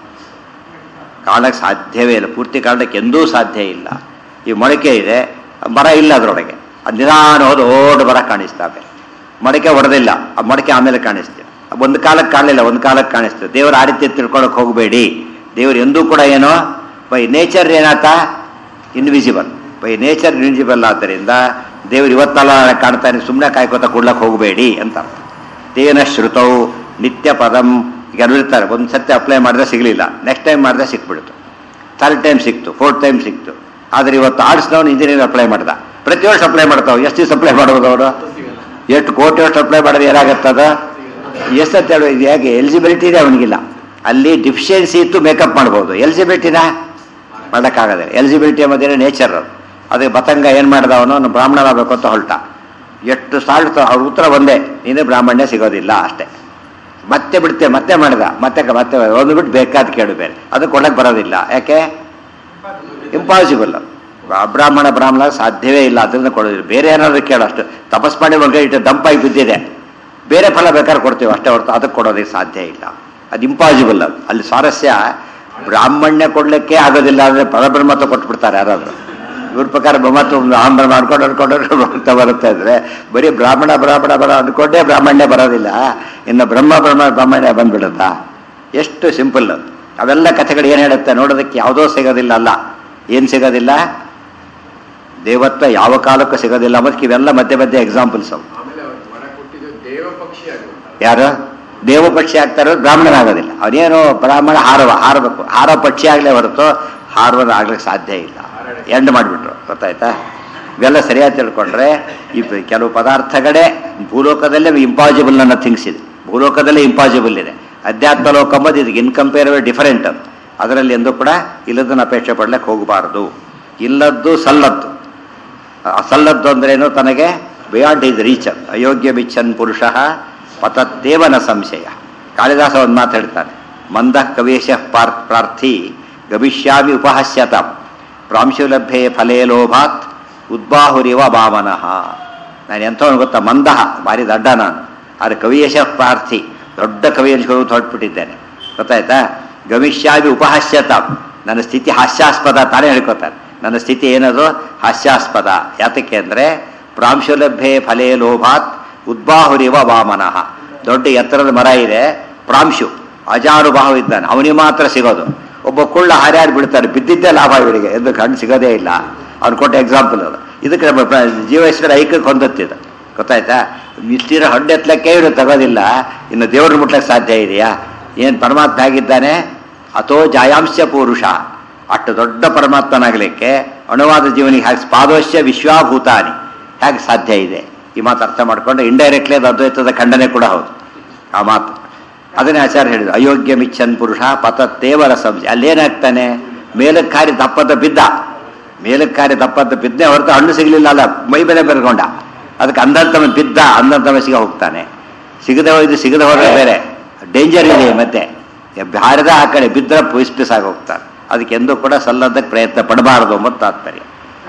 ಕಾಣಕ್ಕೆ ಸಾಧ್ಯವೇ ಇಲ್ಲ ಪೂರ್ತಿ ಕಾಣಕ್ಕೆ ಎಂದೂ ಸಾಧ್ಯ ಇಲ್ಲ ಈ ಮೊಳಕೆ ಇದೆ ಮರ ಇಲ್ಲ ಅದರೊಳಗೆ ಅದು ನಿಧಾನ ಹೋದ ಓಡ್ ಮರ ಕಾಣಿಸ್ತಾವೆ ಮೊಳಕೆ ಹೊಡೆದಿಲ್ಲ ಆ ಮೊಳಕೆ ಆಮೇಲೆ ಕಾಣಿಸ್ತೀವಿ ಒಂದು ಕಾಲಕ್ಕೆ ಕಾಣಲಿಲ್ಲ ಒಂದು ಕಾಲಕ್ಕೆ ಕಾಣಿಸ್ತದೆ ದೇವರು ಆ ರೀತಿ ತಿಳ್ಕೊಳಕ್ಕೆ ಹೋಗಬೇಡಿ ದೇವರು ಎಂದೂ ಕೂಡ ಏನೋ ಬೈ ನೇಚರ್ ಏನಾತ ಇನ್ವಿಸಿಬಲ್ ಬೈ ನೇಚರ್ ಇನ್ವಿಸಿಬಲ್ ಆದ್ದರಿಂದ ದೇವರು ಇವತ್ತಲ್ಲ ಕಾಣ್ತಾನೆ ಸುಮ್ಮನೆ ಕಾಯ್ಕೋತ ಕೊಡ್ಲಕ್ಕೆ ಹೋಗಬೇಡಿ ಅಂತ ಅರ್ಥ ತೇನ ಶ್ರುತೌ ನಿತ್ಯ ಪದಂ ಈಗ ಇರ್ತಾರೆ ಒಂದು ಸತಿ ಅಪ್ಲೈ ಮಾಡಿದ್ರೆ ಸಿಗಲಿಲ್ಲ ನೆಕ್ಸ್ಟ್ ಟೈಮ್ ಮಾಡಿದ್ರೆ ಸಿಕ್ಬಿಡ್ತು ಥರ್ಡ್ ಟೈಮ್ ಸಿಕ್ತು ಫೋರ್ತ್ ಟೈಮ್ ಸಿಕ್ತು ಆದರೆ ಇವತ್ತು ಆರ್ಟ್ಸ್ನವ್ನು ಇಂಜಿನಿಯರ್ ಅಪ್ಲೈ ಮಾಡ್ದ ಪ್ರತಿ ವರ್ಷ ಅಪ್ಲೈ ಮಾಡ್ತಾವೆ ಎಷ್ಟು ದಿವಸ ಅಪ್ಲೈ ಮಾಡೋದು ಅವರು ಎಷ್ಟು ಕೋಟಿ ವರ್ಷ ಅಪ್ಲೈ ಮಾಡಿದ್ರೆ ಏನಾಗತ್ತದ ಎಷ್ಟು ಹೇಳಿ ಹೇಗೆ ಎಲಿಜಿಬಿಲಿಟಿ ಇದೆ ಅವನಿಗಿಲ್ಲ ಅಲ್ಲಿ ಡಿಫಿಷಿಯನ್ಸಿ ಇತ್ತು ಮೇಕಪ್ ಮಾಡ್ಬೋದು ಎಲಿಜಿಬಿಲಿಟಿನ ಮಾಡೋಕ್ಕಾಗದೆ ಎಲಿಜಿಬಿಲಿಟಿ ಎಂಬುದೇನೆ ನೇಚರ್ ಅದು ಅದಕ್ಕೆ ಬತಂಗ ಏನು ಮಾಡ್ದ ಅವನು ಬ್ರಾಹ್ಮಣನಾಗಬೇಕು ಅಂತ ಹೊರಟ ಎಷ್ಟು ಸಾಲ್ಟ್ ಅವ್ರ ಉತ್ತರ ಒಂದೇ ನೀನು ಬ್ರಾಹ್ಮಣ್ಯ ಸಿಗೋದಿಲ್ಲ ಅಷ್ಟೇ ಮತ್ತೆ ಬಿಡ್ತೆ ಮತ್ತೆ ಮಾಡಿದ ಮತ್ತೆ ಕ- ಮತ್ತೆ ಒಂದು ಬಿಟ್ಟು ಬೇಕಾದ ಕೇಳು ಬೇರೆ ಅದು ಕೊಡಕ್ಕೆ ಬರೋದಿಲ್ಲ ಯಾಕೆ ಇಂಪಾಸಿಬಲ್ ಅಬ್ರಾಹ್ಮಣ ಬ್ರಾಹ್ಮಣ ಸಾಧ್ಯವೇ ಇಲ್ಲ ಅದರಿಂದ ಕೊಡೋದಿಲ್ಲ ಬೇರೆ ಏನಾದ್ರು ಕೇಳು ಅಷ್ಟು ತಪಸ್ ಮಾಡಿ ಒಂದು ಇಟ್ಟು ದಂಪಾಗಿ ಬಿದ್ದಿದೆ ಬೇರೆ ಫಲ ಬೇಕಾದ್ರೆ ಕೊಡ್ತೀವಿ ಅಷ್ಟೇ ಹೊರತು ಅದಕ್ಕೆ ಕೊಡೋದಕ್ಕೆ ಸಾಧ್ಯ ಇಲ್ಲ ಅದು ಇಂಪಾಸಿಬಲ್ ಅದು ಅಲ್ಲಿ ಸ್ವಾರಸ್ಯ ಬ್ರಾಹ್ಮಣ್ಯ ಕೊಡ್ಲಿಕ್ಕೆ ಆಗೋದಿಲ್ಲ ಅಂದರೆ ಪರಬ್ರಹ್ಮತ್ವ ಕೊಟ್ಬಿಡ್ತಾರೆ ಯಾರಾದ್ರು ಇವ್ರ ಪ್ರಕಾರ ಬ್ರಹ್ಮತ್ವ ಆಂಬ್ರ ಮಾಡ್ಕೊಂಡು ಅನ್ಕೊಂಡು ಅಂತ ಬರುತ್ತೆ ಅಂದರೆ ಬರೀ ಬ್ರಾಹ್ಮಣ ಬ್ರಾಹ್ಮಣ ಬರ ಅಂದ್ಕೊಂಡೇ ಬ್ರಾಹ್ಮಣ್ಯ ಬರೋದಿಲ್ಲ ಇನ್ನು ಬ್ರಹ್ಮ ಬ್ರಹ್ಮ ಬ್ರಾಹ್ಮಣ್ಯ ಬಂದ್ಬಿಡುತ್ತಾ ಎಷ್ಟು ಸಿಂಪಲ್ ಅದು ಅವೆಲ್ಲ ಕಥೆಗಳು ಏನು ಹೇಳುತ್ತೆ ನೋಡೋದಕ್ಕೆ ಯಾವುದೋ ಸಿಗೋದಿಲ್ಲ ಅಲ್ಲ ಏನು ಸಿಗೋದಿಲ್ಲ ದೇವತ್ವ ಯಾವ ಕಾಲಕ್ಕೂ ಸಿಗೋದಿಲ್ಲ ಮತ್ತು ಇವೆಲ್ಲ ಮಧ್ಯೆ ಮಧ್ಯೆ ಎಕ್ಸಾಂಪಲ್ಸ್ ಅವು ಆಮೇಲೆ ಅವ್ರು ವರ ಕೊಟ್ಟಿದ್ದು ದೇವ ಪಕ್ಷಿ ಆಗುವಂತ ಯಾರು ದೇವ ಪಕ್ಷಿ ಆಗ್ತಾರೋ ಬ್ರಾಹ್ಮಣನಾಗೋದಿಲ್ಲ ಅವನೇನು ಬ್ರಾಹ್ಮಣ ಹಾರವ ಹಾರಬೇಕು ಹಾರೋ ಪಕ್ಷಿ ಆಗಲೇ ಹೊರತು ಹಾರುವುದು ಆಗ್ಲಿಕ್ಕೆ ಸಾಧ್ಯ ಇಲ್ಲ ಎಂಡ್ ಮಾಡಿಬಿಟ್ರು ಗೊತ್ತಾಯ್ತಾ ಇವೆಲ್ಲ ಸರಿಯಾಗಿ ತಿಳ್ಕೊಂಡ್ರೆ ಈ ಪ- ಕೆಲವು ಪದಾರ್ಥಗಳೇ ಭೂಲೋಕದಲ್ಲೇ ಇಂಪಾಸಿಬಲ್ ಅನ್ನೋ ಥಿಂಗ್ಸ್ ಇದೆ ಭೂಲೋಕದಲ್ಲೇ ಇಂಪಾಸಿಬಲ್ ಇದೆ ಅಧ್ಯಾತ್ಮ ಲೋಕ ಅಂಬುದು ಇದಕ್ಕೆ ಇನ್ಕಂಪೇರಬಲ್ ಡಿಫರೆಂಟ್ ಅದು ಅದರಲ್ಲಿ ಎಂದೂ ಕೂಡ ಇಲ್ಲದನ್ನು ಅಪೇಕ್ಷೆ ಪಡ್ಲಿಕ್ಕೆ ಹೋಗಬಾರದು ಇಲ್ಲದ್ದು ಸಲ್ಲದ್ದು ಅಸಲ್ಲದ್ದು ಅಂದ್ರೇನು ತನಗೆ ಬಿಯಾಂಡ್ ಈಸ್ ರೀಚ್ ಅಯೋಗ್ಯ ಬಿಚ್ಚನ್ ಪುರುಷ ಪತತ್ತೇವನ ಸಂಶಯ ಕಾಳಿದಾಸ ಒಂದು ಮಾತಾಡ್ತಾನೆ ಮಂದ ಕವೇಶ ಪಾರ್ ಪ್ರಾರ್ಥಿ ಗಮಿಷ್ಯಾಮಿ ಉಪಹಸ್ಯತಾಂ ಪ್ರಾಂಶುಲಭ್ಯೆ ಫಲೇ ಲೋಭಾತ್ ಉದ್ಬಾಹುರಿವ ಭಾವನಃ ನಾನು ಎಂಥವನು ಗೊತ್ತಾ ಮಂದಹ ಭಾರಿ ದಡ್ಡ ನಾನು ಆದರೆ ಕವಿಯಶ ಪ್ರಾರ್ಥಿ ದೊಡ್ಡ ಕವಿ ಅನ್ಸ್ಕೊಂಡು ಹೊರಟ್ಬಿಟ್ಟಿದ್ದೇನೆ ಗೊತ್ತಾಯ್ತಾ ಗಮಿಷ್ಯಾಮಿ ಉಪಹಾಸ್ಯತಾಂ ನನ್ನ ಸ್ಥಿತಿ ಹಾಸ್ಯಾಸ್ಪದ ತಾನೇ ಹೇಳ್ಕೊತಾನೆ ನನ್ನ ಸ್ಥಿತಿ ಏನದು ಹಾಸ್ಯಾಸ್ಪದ ಯಾತಕ್ಕೆ ಅಂದರೆ ಪ್ರಾಂಶುಲಭ್ಯೆ ಫಲೇ ಲೋಭಾತ್ ಉದ್ಬಾಹುರಿವ ವಾಮನಃ ದೊಡ್ಡ ಎತ್ತರದ ಮರ ಇದೆ ಪ್ರಾಂಶು ಅಜಾನುಭಾವ ಇದ್ದಾನೆ ಅವನಿಗೆ ಮಾತ್ರ ಸಿಗೋದು ಒಬ್ಬ ಕುಳ್ಳ ಹಾರ್ಯಾಡಿ ಬಿಡ್ತಾನೆ ಬಿದ್ದಿದ್ದೇ ಲಾಭ ಇವರಿಗೆ ಎಂದು ಕಣ್ಣು ಸಿಗೋದೇ ಇಲ್ಲ ಅವ್ನು ಕೊಟ್ಟ ಎಕ್ಸಾಂಪಲ್ ಅದು ಇದಕ್ಕೆ ನಮ್ಮ ಪ್ರ- ಜೀವೇಶ್ವರ ಐಕ್ಯಕ್ಕೆ ಹೊಂದುತ್ತಿದೆ ಗೊತ್ತಾಯ್ತಾ ಇಷ್ಟಿರೋ ಹಣ್ಣು ಎತ್ತಲಕ್ಕೆ ಇವರು ತಗೋದಿಲ್ಲ ಇನ್ನು ದೇವ್ರ ಮುಟ್ಲಕ್ಕೆ ಸಾಧ್ಯ ಇದೆಯಾ ಏನು ಪರಮಾತ್ಮ ಆಗಿದ್ದಾನೆ ಅಥೋ ಜಾಯಾಂಶ ಪುರುಷ ಅಷ್ಟು ದೊಡ್ಡ ಪರಮಾತ್ಮನಾಗಲಿಕ್ಕೆ ಅಣುವಾದ ಜೀವನಿಗೆ ಹಾಗೆ ಸ್ಪಾದೋಶ್ಯ ವಿಶ್ವಾಭೂತಾನಿ ಹೇಗೆ ಸಾಧ್ಯ ಇದೆ ಈ ಮಾತು ಅರ್ಥ ಮಾಡ್ಕೊಂಡು ಇಂಡೈರೆಕ್ಟ್ಲಿ ಅದು ಅದ್ವೈತದ ಖಂಡನೆ ಕೂಡ ಹೌದು ಆ ಮಾತು ಅದನ್ನೇ ಆಚಾರ್ಯ ಹೇಳಿದ್ರು ಅಯೋಗ್ಯ ಮಿಚ್ಚನ್ ಪುರುಷ ಪತತ್ತೇವರ ಸಂಶಯ ಅಲ್ಲೇನಾಗ್ತಾನೆ ಮೇಲಕ್ಕೆ ಕಾರಿ ದಪ್ಪದ ಬಿದ್ದ ಮೇಲಕ್ಕೆ ಕಾರಿ ದಪ್ಪದ ಬಿದ್ದೆ ಹೊರತು ಹಣ್ಣು ಸಿಗಲಿಲ್ಲ ಅಲ್ಲ ಮೈ ಮೇಲೆ ಬೆರ್ಕೊಂಡ ಅದಕ್ಕೆ ಅಂದಂತವ ಬಿದ್ದ ಅಂದಂತವ ಸಿಗ ಹೋಗ್ತಾನೆ ಸಿಗದೆ ಹೋಯ್ದು ಸಿಗದೆ ಹೋದ್ರೆ ಬೇರೆ ಡೇಂಜರ್ ಇದೆ ಮತ್ತೆ ಹಾರಿದ ಆ ಕಡೆ ಬಿದ್ದರೆ ಪೀಸ್ ಪೀಸ್ ಆಗಿ ಹೋಗ್ತಾನೆ ಅದಕ್ಕೆ ಎಂದೂ ಕೂಡ ಸಲ್ಲದಕ್ಕೆ ಪ್ರಯತ್ನ ಪಡಬಾರದು ಎಂಬುದು ತಾತ್ಪರ್ಯ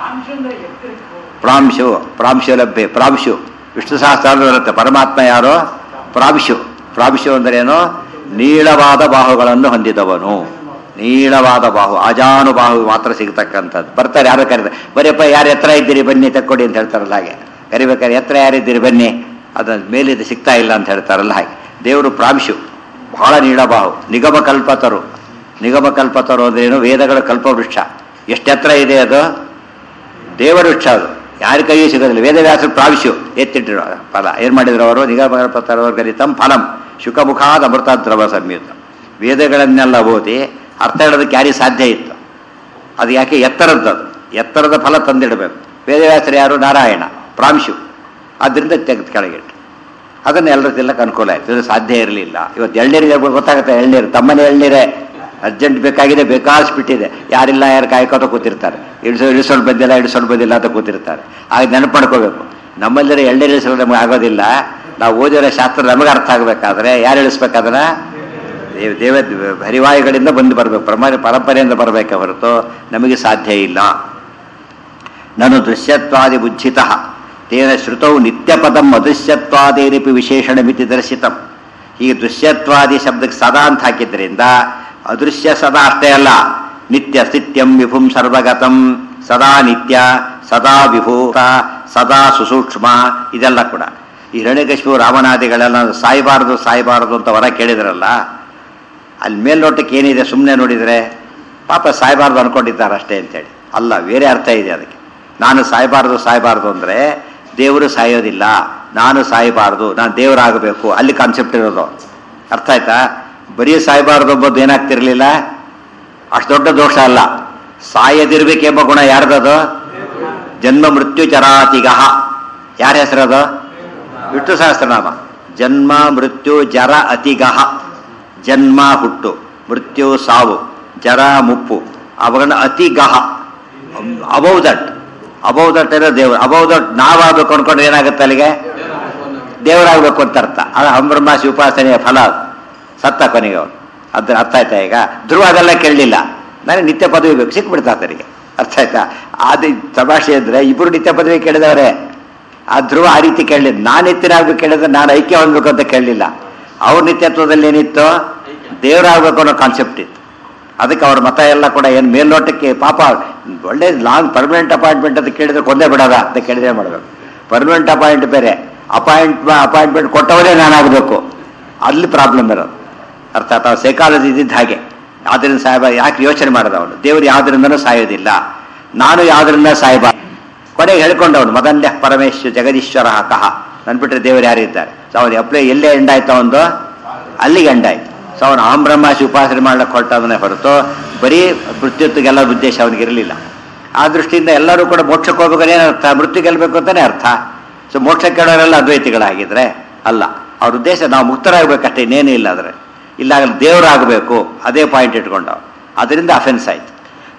ಪ್ರಾಂಶು ಪ್ರಾಂಶು ಲಭ್ಯ ಪ್ರಾಂಶು ವಿಷ್ಣು ಸಹಸ್ರ ಬರುತ್ತೆ ಪರಮಾತ್ಮ ಯಾರು ಪ್ರಾಂಶು ಪ್ರಾಂಶು ಅಂದ್ರೇನು ನೀಳವಾದ ಬಾಹುಗಳನ್ನು ಹೊಂದಿದವನು ನೀಳವಾದ ಬಾಹು ಅಜಾನುಬಾಹು ಮಾತ್ರ ಸಿಗ್ತಕ್ಕಂಥದ್ದು ಬರ್ತಾರೆ ಯಾರು ಕರೀತಾರೆ ಬರೀಪ್ಪ ಯಾರು ಎತ್ತರ ಇದ್ದೀರಿ ಬನ್ನಿ ತಕ್ಕೊಡಿ ಅಂತ ಹೇಳ್ತಾರಲ್ಲ ಹಾಗೆ ಕರಿಬೇಕಾದ್ರೆ ಎತ್ತರ ಯಾರಿದ್ದೀರಿ ಬನ್ನಿ ಅದು ಮೇಲಿದ್ದು ಸಿಗ್ತಾ ಇಲ್ಲ ಅಂತ ಹೇಳ್ತಾರಲ್ಲ ಹಾಗೆ ದೇವರು ಪ್ರಾಂಶು ಬಹಳ ನೀಳಬಾಹು ನಿಗಮ ಕಲ್ಪತರು ನಿಗಮ ಕಲ್ಪತರು ಅಂದ್ರೇನು ವೇದಗಳ ಕಲ್ಪವೃಕ್ಷ ಎಷ್ಟೆತ್ತರ ಇದೆ ಅದು ದೇವವೃಕ್ಷ ಅದು ಯಾರ ಕೈಯೂ ಸಿಗೋದಿಲ್ಲ ವೇದವ್ಯಾಸರು ಪ್ರಾವಿಶ್ಯು ಎತ್ತಿಟ್ಟಿರೋ ಫಲ ಏನು ಮಾಡಿದ್ರು ಅವರು ನಿಗಮಪತರವರ್ಗರಿತಂ ಫಲಂ ಶುಕಮುಖಾದ ಅಮೃತಾದ್ರವ ಸಂಯುತ ವೇದಗಳನ್ನೆಲ್ಲ ಓದಿ ಅರ್ಥ ಹೇಳೋದಕ್ಕೆ ಯಾರಿಗೆ ಸಾಧ್ಯ ಇತ್ತು ಅದು ಯಾಕೆ ಎತ್ತರದ್ದದು ಎತ್ತರದ ಫಲ ತಂದಿಡಬೇಕು ವೇದವ್ಯಾಸರು ಯಾರು ನಾರಾಯಣ ಪ್ರಾಂಶು ಆದ್ದರಿಂದ ತೆಗೆದು ಕೆಳಗಿಟ್ಟು ಅದನ್ನು ಎಲ್ಲರೂ ತಿನ್ನಕ್ಕೆ ಅನುಕೂಲ ಆಯಿತು ಇದು ಸಾಧ್ಯ ಇರಲಿಲ್ಲ ಇವತ್ತು ಎಳ್ನೀರಿಗೆ ಗೊತ್ತಾಗುತ್ತೆ ಎಳ್ನೀರು ತಮ್ಮನೆ ಎಳ್ನೀರೇ ಅರ್ಜೆಂಟ್ ಬೇಕಾಗಿದೆ ಬೇಕಾಸ್ಬಿಟ್ಟಿದೆ ಯಾರಿಲ್ಲ ಯಾರು ಕಾಯ್ಕೋತ ಕೂತಿರ್ತಾರೆ ಇಳಿಸೋ ಇಳಿಸೋಳು ಬಂದಿಲ್ಲ ಇಳಿಸೋಳು ಬಂದಿಲ್ಲ ಅಂತ ಕೂತಿರ್ತಾರೆ ಆಗ ನೆನಪು ಮಾಡ್ಕೋಬೇಕು ನಮ್ಮಲ್ಲೇ ಎಳ್ಳೆ ಇಳಿಸೋಳು ನಮಗೆ ಆಗೋದಿಲ್ಲ ನಾವು ಓದಿರೋ ಶಾಸ್ತ್ರ ನಮಗೆ ಅರ್ಥ ಆಗಬೇಕಾದ್ರೆ ಯಾರು ಇಳಿಸ್ಬೇಕಾದ್ರೆ ದೇವ ದೇವ ಹರಿವಾಯುಗಳಿಂದ ಬಂದು ಬರಬೇಕು ಪರಮ ಪರಂಪರೆಯಿಂದ ಬರಬೇಕೆ ಹೊರತು ನಮಗೆ ಸಾಧ್ಯ ಇಲ್ಲ ನನು ದೃಶ್ಯತ್ವಾದಿ ಬುಜ್ಜಿತ ತೇನ ಶ್ರುತೌ ನಿತ್ಯಪದಂ ಅದೃಶ್ಯತ್ವಾದೇರಿಪಿ ವಿಶೇಷಣಮಿತಿ ದರ್ಶಿತಂ ಹೀಗೆ ದೃಶ್ಯತ್ವಾದಿ ಶಬ್ದಕ್ಕೆ ಸದಾ ಅಂತ ಹಾಕಿದ್ರಿಂದ ಅದೃಶ್ಯ ಸದಾ ಅಷ್ಟೇ ಅಲ್ಲ ನಿತ್ಯ ಸ್ಥಿತ್ಯಂ ವಿಭುಂ ಸರ್ವಗತಂ ಸದಾ ನಿತ್ಯ ಸದಾ ವಿಭೂತ ಸದಾ ಸುಸೂಕ್ಷ್ಮ ಇದೆಲ್ಲ ಕೂಡ ಈ ಹಿರಣ್ಯಕಶಿಪು ರಾಮನಾದಿಗಳೆಲ್ಲ ಸಾಯಬಾರದು ಸಾಯಬಾರದು ಅಂತ ವರ ಕೇಳಿದ್ರಲ್ಲ ಅಲ್ಲಿ ಮೇಲ್ನೋಟಕ್ಕೆ ಏನಿದೆ ಸುಮ್ಮನೆ ನೋಡಿದರೆ ಪಾಪ ಸಾಯಬಾರ್ದು ಅನ್ಕೊಂಡಿದ್ದಾರೆ ಅಷ್ಟೇ ಅಂತೇಳಿ ಅಲ್ಲ ಬೇರೆ ಅರ್ಥ ಇದೆ ಅದಕ್ಕೆ ನಾನು ಸಾಯಬಾರ್ದು ಸಾಯಬಾರ್ದು ಅಂದರೆ ದೇವರು ಸಾಯೋದಿಲ್ಲ ನಾನು ಸಾಯಬಾರ್ದು ನಾನು ದೇವರಾಗಬೇಕು ಅಲ್ಲಿ ಕಾನ್ಸೆಪ್ಟ್ ಇರೋದು ಅರ್ಥ ಆಯ್ತಾ ಬರೀ ಸಾಯಬಾರ್ದು ಎಂಬುದು ಏನಾಗ್ತಿರ್ಲಿಲ್ಲ ಅಷ್ಟು ದೊಡ್ಡ ದೋಷ ಅಲ್ಲ ಸಾಯದಿರ್ಬೇಕೆಂಬ ಗುಣ ಯಾರ್ದದು ಜನ್ಮ ಮೃತ್ಯು ಚರಾತಿಗಹ ಯಾರ ಹೆಸರದು ವಿಷ್ಣು ಸಹಸ್ರನಾಮ ಜನ್ಮ ಮೃತ್ಯು ಜರ ಅತಿಗಹ ಜನ್ಮ ಹುಟ್ಟು ಮೃತ್ಯು ಸಾವು ಜರ ಮುಪ್ಪು ಅವುಗಳನ್ನ ಅತಿಗಹ ಅಬೌ ದಟ್ ಅಬೌ ದಟ್ ಇರೋ ದೇವರು ಅಬೌ ದಟ್ ನಾವಾಗಬೇಕು ಅನ್ಕೊಂಡ್ರೆ ಏನಾಗುತ್ತೆ ಅಲ್ಲಿಗೆ ದೇವರಾಗಬೇಕು ಅಂತ ಅರ್ಥ ಅದು ಹಂಬ್ರಹ್ಮಾಸಿ ಉಪಾಸನೆಯ ಫಲ ಅದು. ಸತ್ತ ಕೊನೆಗೆ ಅವನು ಅದ್ರ ಅರ್ಥ ಆಯ್ತಾ ಈಗ ಧ್ರುವ ಅದೆಲ್ಲ ಕೇಳಲಿಲ್ಲ ನನಗೆ ನಿತ್ಯ ಪದವಿ ಬೇಕು ಸಿಕ್ಬಿಡ್ತಾ ಆತನಿಗೆ ಅರ್ಥ ಆಯ್ತಾ ಅದು ತಮಾಷೆ ಅಂದ್ರೆ ಇಬ್ಬರು ನಿತ್ಯ ಪದವಿ ಕೇಳಿದವರೇ ಆ ಧ್ರುವ ಆ ರೀತಿ ಕೇಳಲಿಲ್ಲ ನಾನು ನಿತ್ಯನಾಗ್ಬೇಕು ಕೇಳಿದ್ರೆ ನಾನು ಐಕ್ಯ ಹೊಂದಬೇಕು ಅಂತ ಕೇಳಲಿಲ್ಲ ಅವ್ರ ನಿತ್ಯತ್ವದಲ್ಲಿ ಏನಿತ್ತು ದೇವರಾಗಬೇಕು ಅನ್ನೋ ಕಾನ್ಸೆಪ್ಟ್ ಇತ್ತು ಅದಕ್ಕೆ ಅವ್ರ ಮತ ಎಲ್ಲ ಕೂಡ ಏನು ಮೇಲ್ನೋಟಕ್ಕೆ ಪಾಪ ಒಳ್ಳೆ ಲಾಂಗ್ ಪರ್ಮನೆಂಟ್ ಅಪಾಯಿಂಟ್ಮೆಂಟ್ ಅಂತ ಕೇಳಿದ್ರೆ ಕೊಂದೇ ಬಿಡೋದ ಅಂತ ಕೇಳಿದ್ರೆ ಮಾಡಬೇಕು ಪರ್ಮನೆಂಟ್ ಅಪಾಯಿಂಟ್ ಬೇರೆ ಅಪಾಯಿಂಟ್ ಅಪಾಯಿಂಟ್ಮೆಂಟ್ ಕೊಟ್ಟವರೇ ನಾನಾಗಬೇಕು ಅಲ್ಲಿ ಪ್ರಾಬ್ಲಮ್ ಇರೋದು ಅರ್ಥಾತ್ ಅವ್ರು ಸೈಕಾಲಜಿ ಇದ್ದಿದ್ದು ಹಾಗೆ ಆದ್ರಿಂದ ಸಾಹೇಬ ಯಾಕೆ ಯೋಚನೆ ಮಾಡಿದ ಅವನು ದೇವರು ಯಾವುದರಿಂದನೂ ಸಾಯೋದಿಲ್ಲ ನಾನು ಯಾವುದರಿಂದ ಸಾಯಬಾರ್ದು ಕೊನೆಗೆ ಹೇಳ್ಕೊಂಡವನು ಮದನ್ಯ ಪರಮೇಶ್ವರ ಜಗದೀಶ್ವರ ಕಹ ನನ್ಬಿಟ್ರೆ ದೇವರು ಯಾರು ಇದ್ದಾರೆ ಸೊ ಅವನು ಅಪ್ಲೈ ಎಲ್ಲೇ ಎಂಡಾಯ್ತು ಅವನು ಅಲ್ಲಿಗೆ ಎಂಡಾಯ್ತು ಸೊ ಅವನು ಅಹಂ ಬ್ರಹ್ಮಾಸಿ ಉಪಾಸನೆ ಮಾಡ್ಲಿಕ್ಕೆ ಹೊರಟವನೇ ಹೊರತು ಬರೀ ಮೃತ್ಯುತ್ವಗೆಲ್ಲ ಉದ್ದೇಶ ಅವನಿಗೆ ಇರಲಿಲ್ಲ ಆ ದೃಷ್ಟಿಯಿಂದ ಎಲ್ಲರೂ ಕೂಡ ಮೋಕ್ಷಕ್ಕೆ ಹೋಗ್ಬೇಕಾದ್ರೆ ಏನರ್ಥ ಮೃತ್ಯು ಗೆಲ್ಲಬೇಕು ಅಂತಾನೆ ಅರ್ಥ ಸೊ ಮೋಕ್ಷ ಕೇಳೋರೆಲ್ಲ ಅದ್ವೈತಿಗಳಾಗಿದ್ರೆ ಅಲ್ಲ ಅವ್ರ ಉದ್ದೇಶ ನಾವು ಮುಕ್ತರಾಗಬೇಕಷ್ಟೇ ಇನ್ನೇನೂ ಇಲ್ಲ ಆದರೆ ಇಲ್ಲ ದೇವರಾಗಬೇಕು ಅದೇ ಪಾಯಿಂಟ್ ಇಟ್ಕೊಂಡವು ಅದರಿಂದ ಅಫೆನ್ಸ್ ಆಯ್ತು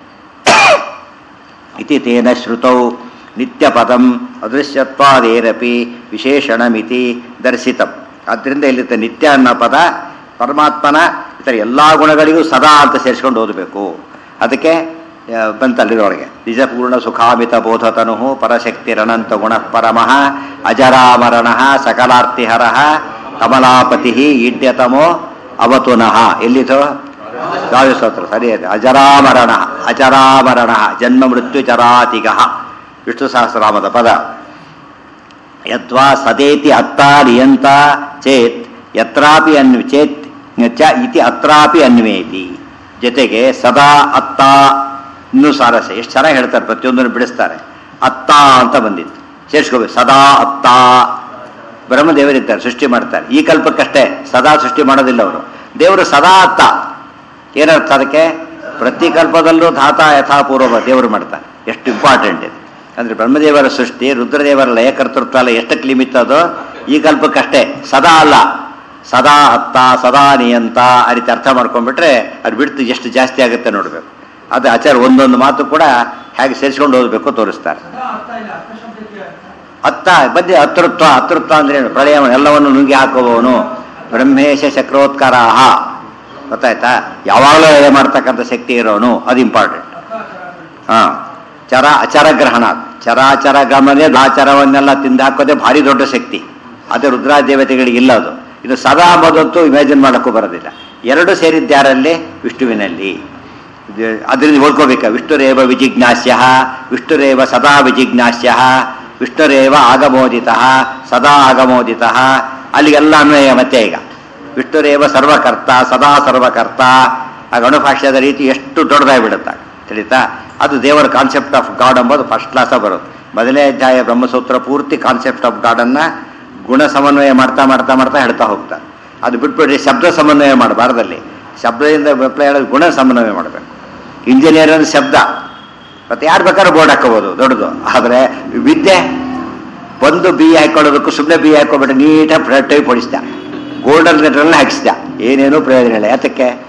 ಇತಿ ತೇನ ಶ್ರುತೌ ನಿತ್ಯಪದಂ ಅದೃಶ್ಯತ್ವಾದೇರಪಿ ವಿಶೇಷಣಮಿತಿ ದರ್ಶಿತಂ ಆದ್ದರಿಂದ ಇಲ್ಲಿದ್ದ ನಿತ್ಯ ಅನ್ನೋ ಪದ ಪರಮಾತ್ಮನ ಇತರ ಎಲ್ಲ ಗುಣಗಳಿಗೂ ಸದಾ ಅಂತ ಸೇರಿಸ್ಕೊಂಡು ಓದಬೇಕು ಅದಕ್ಕೆ ಆ, ಬಂತಲ್ಲಿರೊಳಗೆ ನಿಜಪೂರ್ಣ ಸುಖಾಮಿತ ಬೋಧತನು ಪರಶಕ್ತಿರನಂತ ಗುಣ ಪರಮಃ ಅಜರಾಮರಣ ಸಕಲಾರ್ತಿಹರ ಕಮಲಾಪತಿ ಈಡ್ಯತಮೋ ಅವತುನಃ ಎಲ್ಲಿತು ಗಾಳಿ ಸ್ತೋತ್ರ ಸರಿ ಇದೆ ಅಜರಾಮರಣ ಅಜರಾಮರಣ ಜನ್ಮ ಮೃತ್ಯು ಚರಾತಿಗ ವಿಷ್ಣು ಸಹಸ್ರನಾಮದ ಪದ ಯದ್ವಾ ಸದೇತಿ ಅತ್ತ ನಿಯಂತ ಚೇತ್ ಯತ್ರಾಪಿ ಅನ್ವಿ ಚೇತ್ ಚ ಇತಿ ಅತ್ರಾಪಿ ಅನ್ವೇತಿ ಜೊತೆಗೆ ಸದಾ ಅತ್ತ ಇನ್ನೂ ಸಾರಸ್ಯ ಎಷ್ಟು ಚೆನ್ನಾಗಿ ಹೇಳ್ತಾರೆ ಪ್ರತಿಯೊಂದನ್ನು ಬಿಡಿಸ್ತಾರೆ ಅತ್ತ ಅಂತ ಬಂದಿತ್ತು ಸೇರಿಸ್ಕೋಬೇಕು ಸದಾ ಅತ್ತ ಬ್ರಹ್ಮದೇವರಿದ್ದಾರೆ ಸೃಷ್ಟಿ ಮಾಡ್ತಾರೆ ಈ ಕಲ್ಪಕ್ಕಷ್ಟೇ ಸದಾ ಸೃಷ್ಟಿ ಮಾಡೋದಿಲ್ಲ ಅವರು ದೇವರು ಸದಾ ಅತ್ತ ಏನರ್ಥ ಅದಕ್ಕೆ ಪ್ರತಿ ಕಲ್ಪದಲ್ಲೂ ಧಾತ ಯಥಾಪೂರ್ವ ದೇವರು ಮಾಡ್ತಾನೆ ಎಷ್ಟು ಇಂಪಾರ್ಟೆಂಟ್ ಇದೆ ಅಂದ್ರೆ ಬ್ರಹ್ಮದೇವರ ಸೃಷ್ಟಿ ರುದ್ರದೇವರ ಲಯಕರ್ತೃತ್ವ ಎಲ್ಲ ಎಷ್ಟಕ್ಕೆ ಲಿಮಿಟ್ ಅದು ಈ ಕಲ್ಪಕ್ಕಷ್ಟೇ ಸದಾ ಅಲ್ಲ ಸದಾ ಅತ್ತ ಸದಾ ನಿಯಂತ ಆ ರೀತಿ ಅರ್ಥ ಮಾಡ್ಕೊಂಡ್ಬಿಟ್ರೆ ಅದು ಬಿಡ್ತು ಎಷ್ಟು ಜಾಸ್ತಿ ಆಗುತ್ತೆ ನೋಡ್ಬೇಕು ಅದು ಆಚಾರ ಒಂದೊಂದು ಮಾತು ಕೂಡ ಹೇಗೆ ಸೇರಿಸ್ಕೊಂಡು ಓದಬೇಕು ತೋರಿಸ್ತಾರೆ ಸದಾ ಅರ್ಥ ಇಲ್ಲ ಅರ್ಥ ಶಬ್ದಕ್ಕೆ ಅರ್ಥ ಅತ್ತ ಬಂದೆ ಅತೃತ್ವ ಅತೃತ್ವ ಅಂದ್ರೆ ಏನು ಪ್ರಳಯ ಎಲ್ಲವನ್ನು ನುಂಗಿ ಹಾಕುವವನು ಬ್ರಹ್ಮೇಶ ಚಕ್ರೋತ್ಕರಾಹ ಗೊತ್ತಾಯ್ತಾ ಯಾವಾಗಲೂ ಲಯ ಮಾಡ್ತಕ್ಕಂಥ ಶಕ್ತಿ ಇರೋನು ಅದು ಇಂಪಾರ್ಟೆಂಟ್ ಅರ್ಥ ಚರಾಚರ. ಹಾ ಚರ ಅಚರ ಗ್ರಹಣ ಚರಾಚರ ಗಮನೆ ಲಾಚರವನ್ನೆಲ್ಲ ತಿಂದು ಹಾಕೋದೇ ಭಾರಿ ದೊಡ್ಡ ಶಕ್ತಿ ಅದು ರುದ್ರಾ ದೇವತೆಗಳಿಗೆ ಇಲ್ಲ ಅದು ಇದು ಸದಾ ಅಂಬೋದಂತೂ ಇಮ್ಯಾಜಿನ್ ಮಾಡೋಕ್ಕೂ ಬರೋದಿಲ್ಲ ಎರಡು ಸೇರಿದ್ಯಾರಲ್ಲಿ ವಿಷ್ಣುವಿನಲ್ಲಿ ಇದು- ಅದರಿಂದ ಓದ್ಕೋಬೇಕ ವಿಷ್ಣುರೇವ ವಿಜಿಜ್ಞಾಸ್ಯ ವಿಷ್ಣುರೇವ ಸದಾ ವಿಜಿಜ್ಞಾಸ್ಯ ವಿಷ್ಣುರೇವ ಆಗಮೋದಿತ ಸದಾ ಆಗಮೋದಿತ ಅಲ್ಲಿಗೆಲ್ಲ ಅನ್ವಯ ಮತ್ತೆ ಈಗ ವಿಷ್ಣುರೇವ ಸರ್ವಕರ್ತ ಸದಾ ಸರ್ವಕರ್ತ ಆ ಗಣಭಾಷ್ಯದ ರೀತಿ ಎಷ್ಟು ದೊಡ್ಡದಾಗಿಬಿಡುತ್ತೆ ತಿಳಿತಾ ಅದು ದೇವರ ಕಾನ್ಸೆಪ್ಟ್ ಆಫ್ ಗಾಡ್ ಎಂಬುದು ಫಸ್ಟ್ ಕ್ಲಾಸ ಬರುತ್ತೆ ಮೊದಲನೇ ಅಧ್ಯಾಯ ಬ್ರಹ್ಮಸೂತ್ರ ಪೂರ್ತಿ ಕಾನ್ಸೆಪ್ಟ್ ಆಫ್ ಗಾಡನ್ನು ಗುಣ ಸಮನ್ವಯ ಮಾಡ್ತಾ ಮಾಡ್ತಾ ಮಾಡ್ತಾ ಹೇಳ್ತಾ ಹೋಗ್ತಾರೆ ಅದು ಬಿಟ್ಬಿಡ್ರಿ ಶಬ್ದ ಸಮನ್ವಯ ಮಾಡಬಾರ್ದಲ್ಲಿ ಶಬ್ದದಿಂದ ಅಪ್ಲೈ ಹೇಳೋದು ಗುಣ ಸಮನ್ವಯ ಮಾಡಬೇಕು ಇಂಜಿನಿಯರ್ ಅಂದ್ರೆ ಶಬ್ದ ಮತ್ತೆ ಯಾರು ಬೇಕಾದ್ರೂ ಬೋರ್ಡ್ ಹಾಕೋಬೋದು ದೊಡ್ಡದು ಆದರೆ ವಿದ್ಯೆ ಒಂದು ಬಿ ಹಾಕೊಳ್ಳೋದಕ್ಕೂ ಸುಮ್ಮನೆ ಬಿ ಹಾಕೊಬಿಟ್ಟು ನೀಟಾಗಿ ಟೈಪ್ ಹೊಡಿಸ್ದ ಗೋಲ್ಡನ್ ಲೆಟ್ರಲ್ಲಿ ಹಾಕಿಸ್ದ ಏನೇನೂ ಪ್ರಯೋಜನ ಇಲ್ಲ ಯಾತಕ್ಕೆ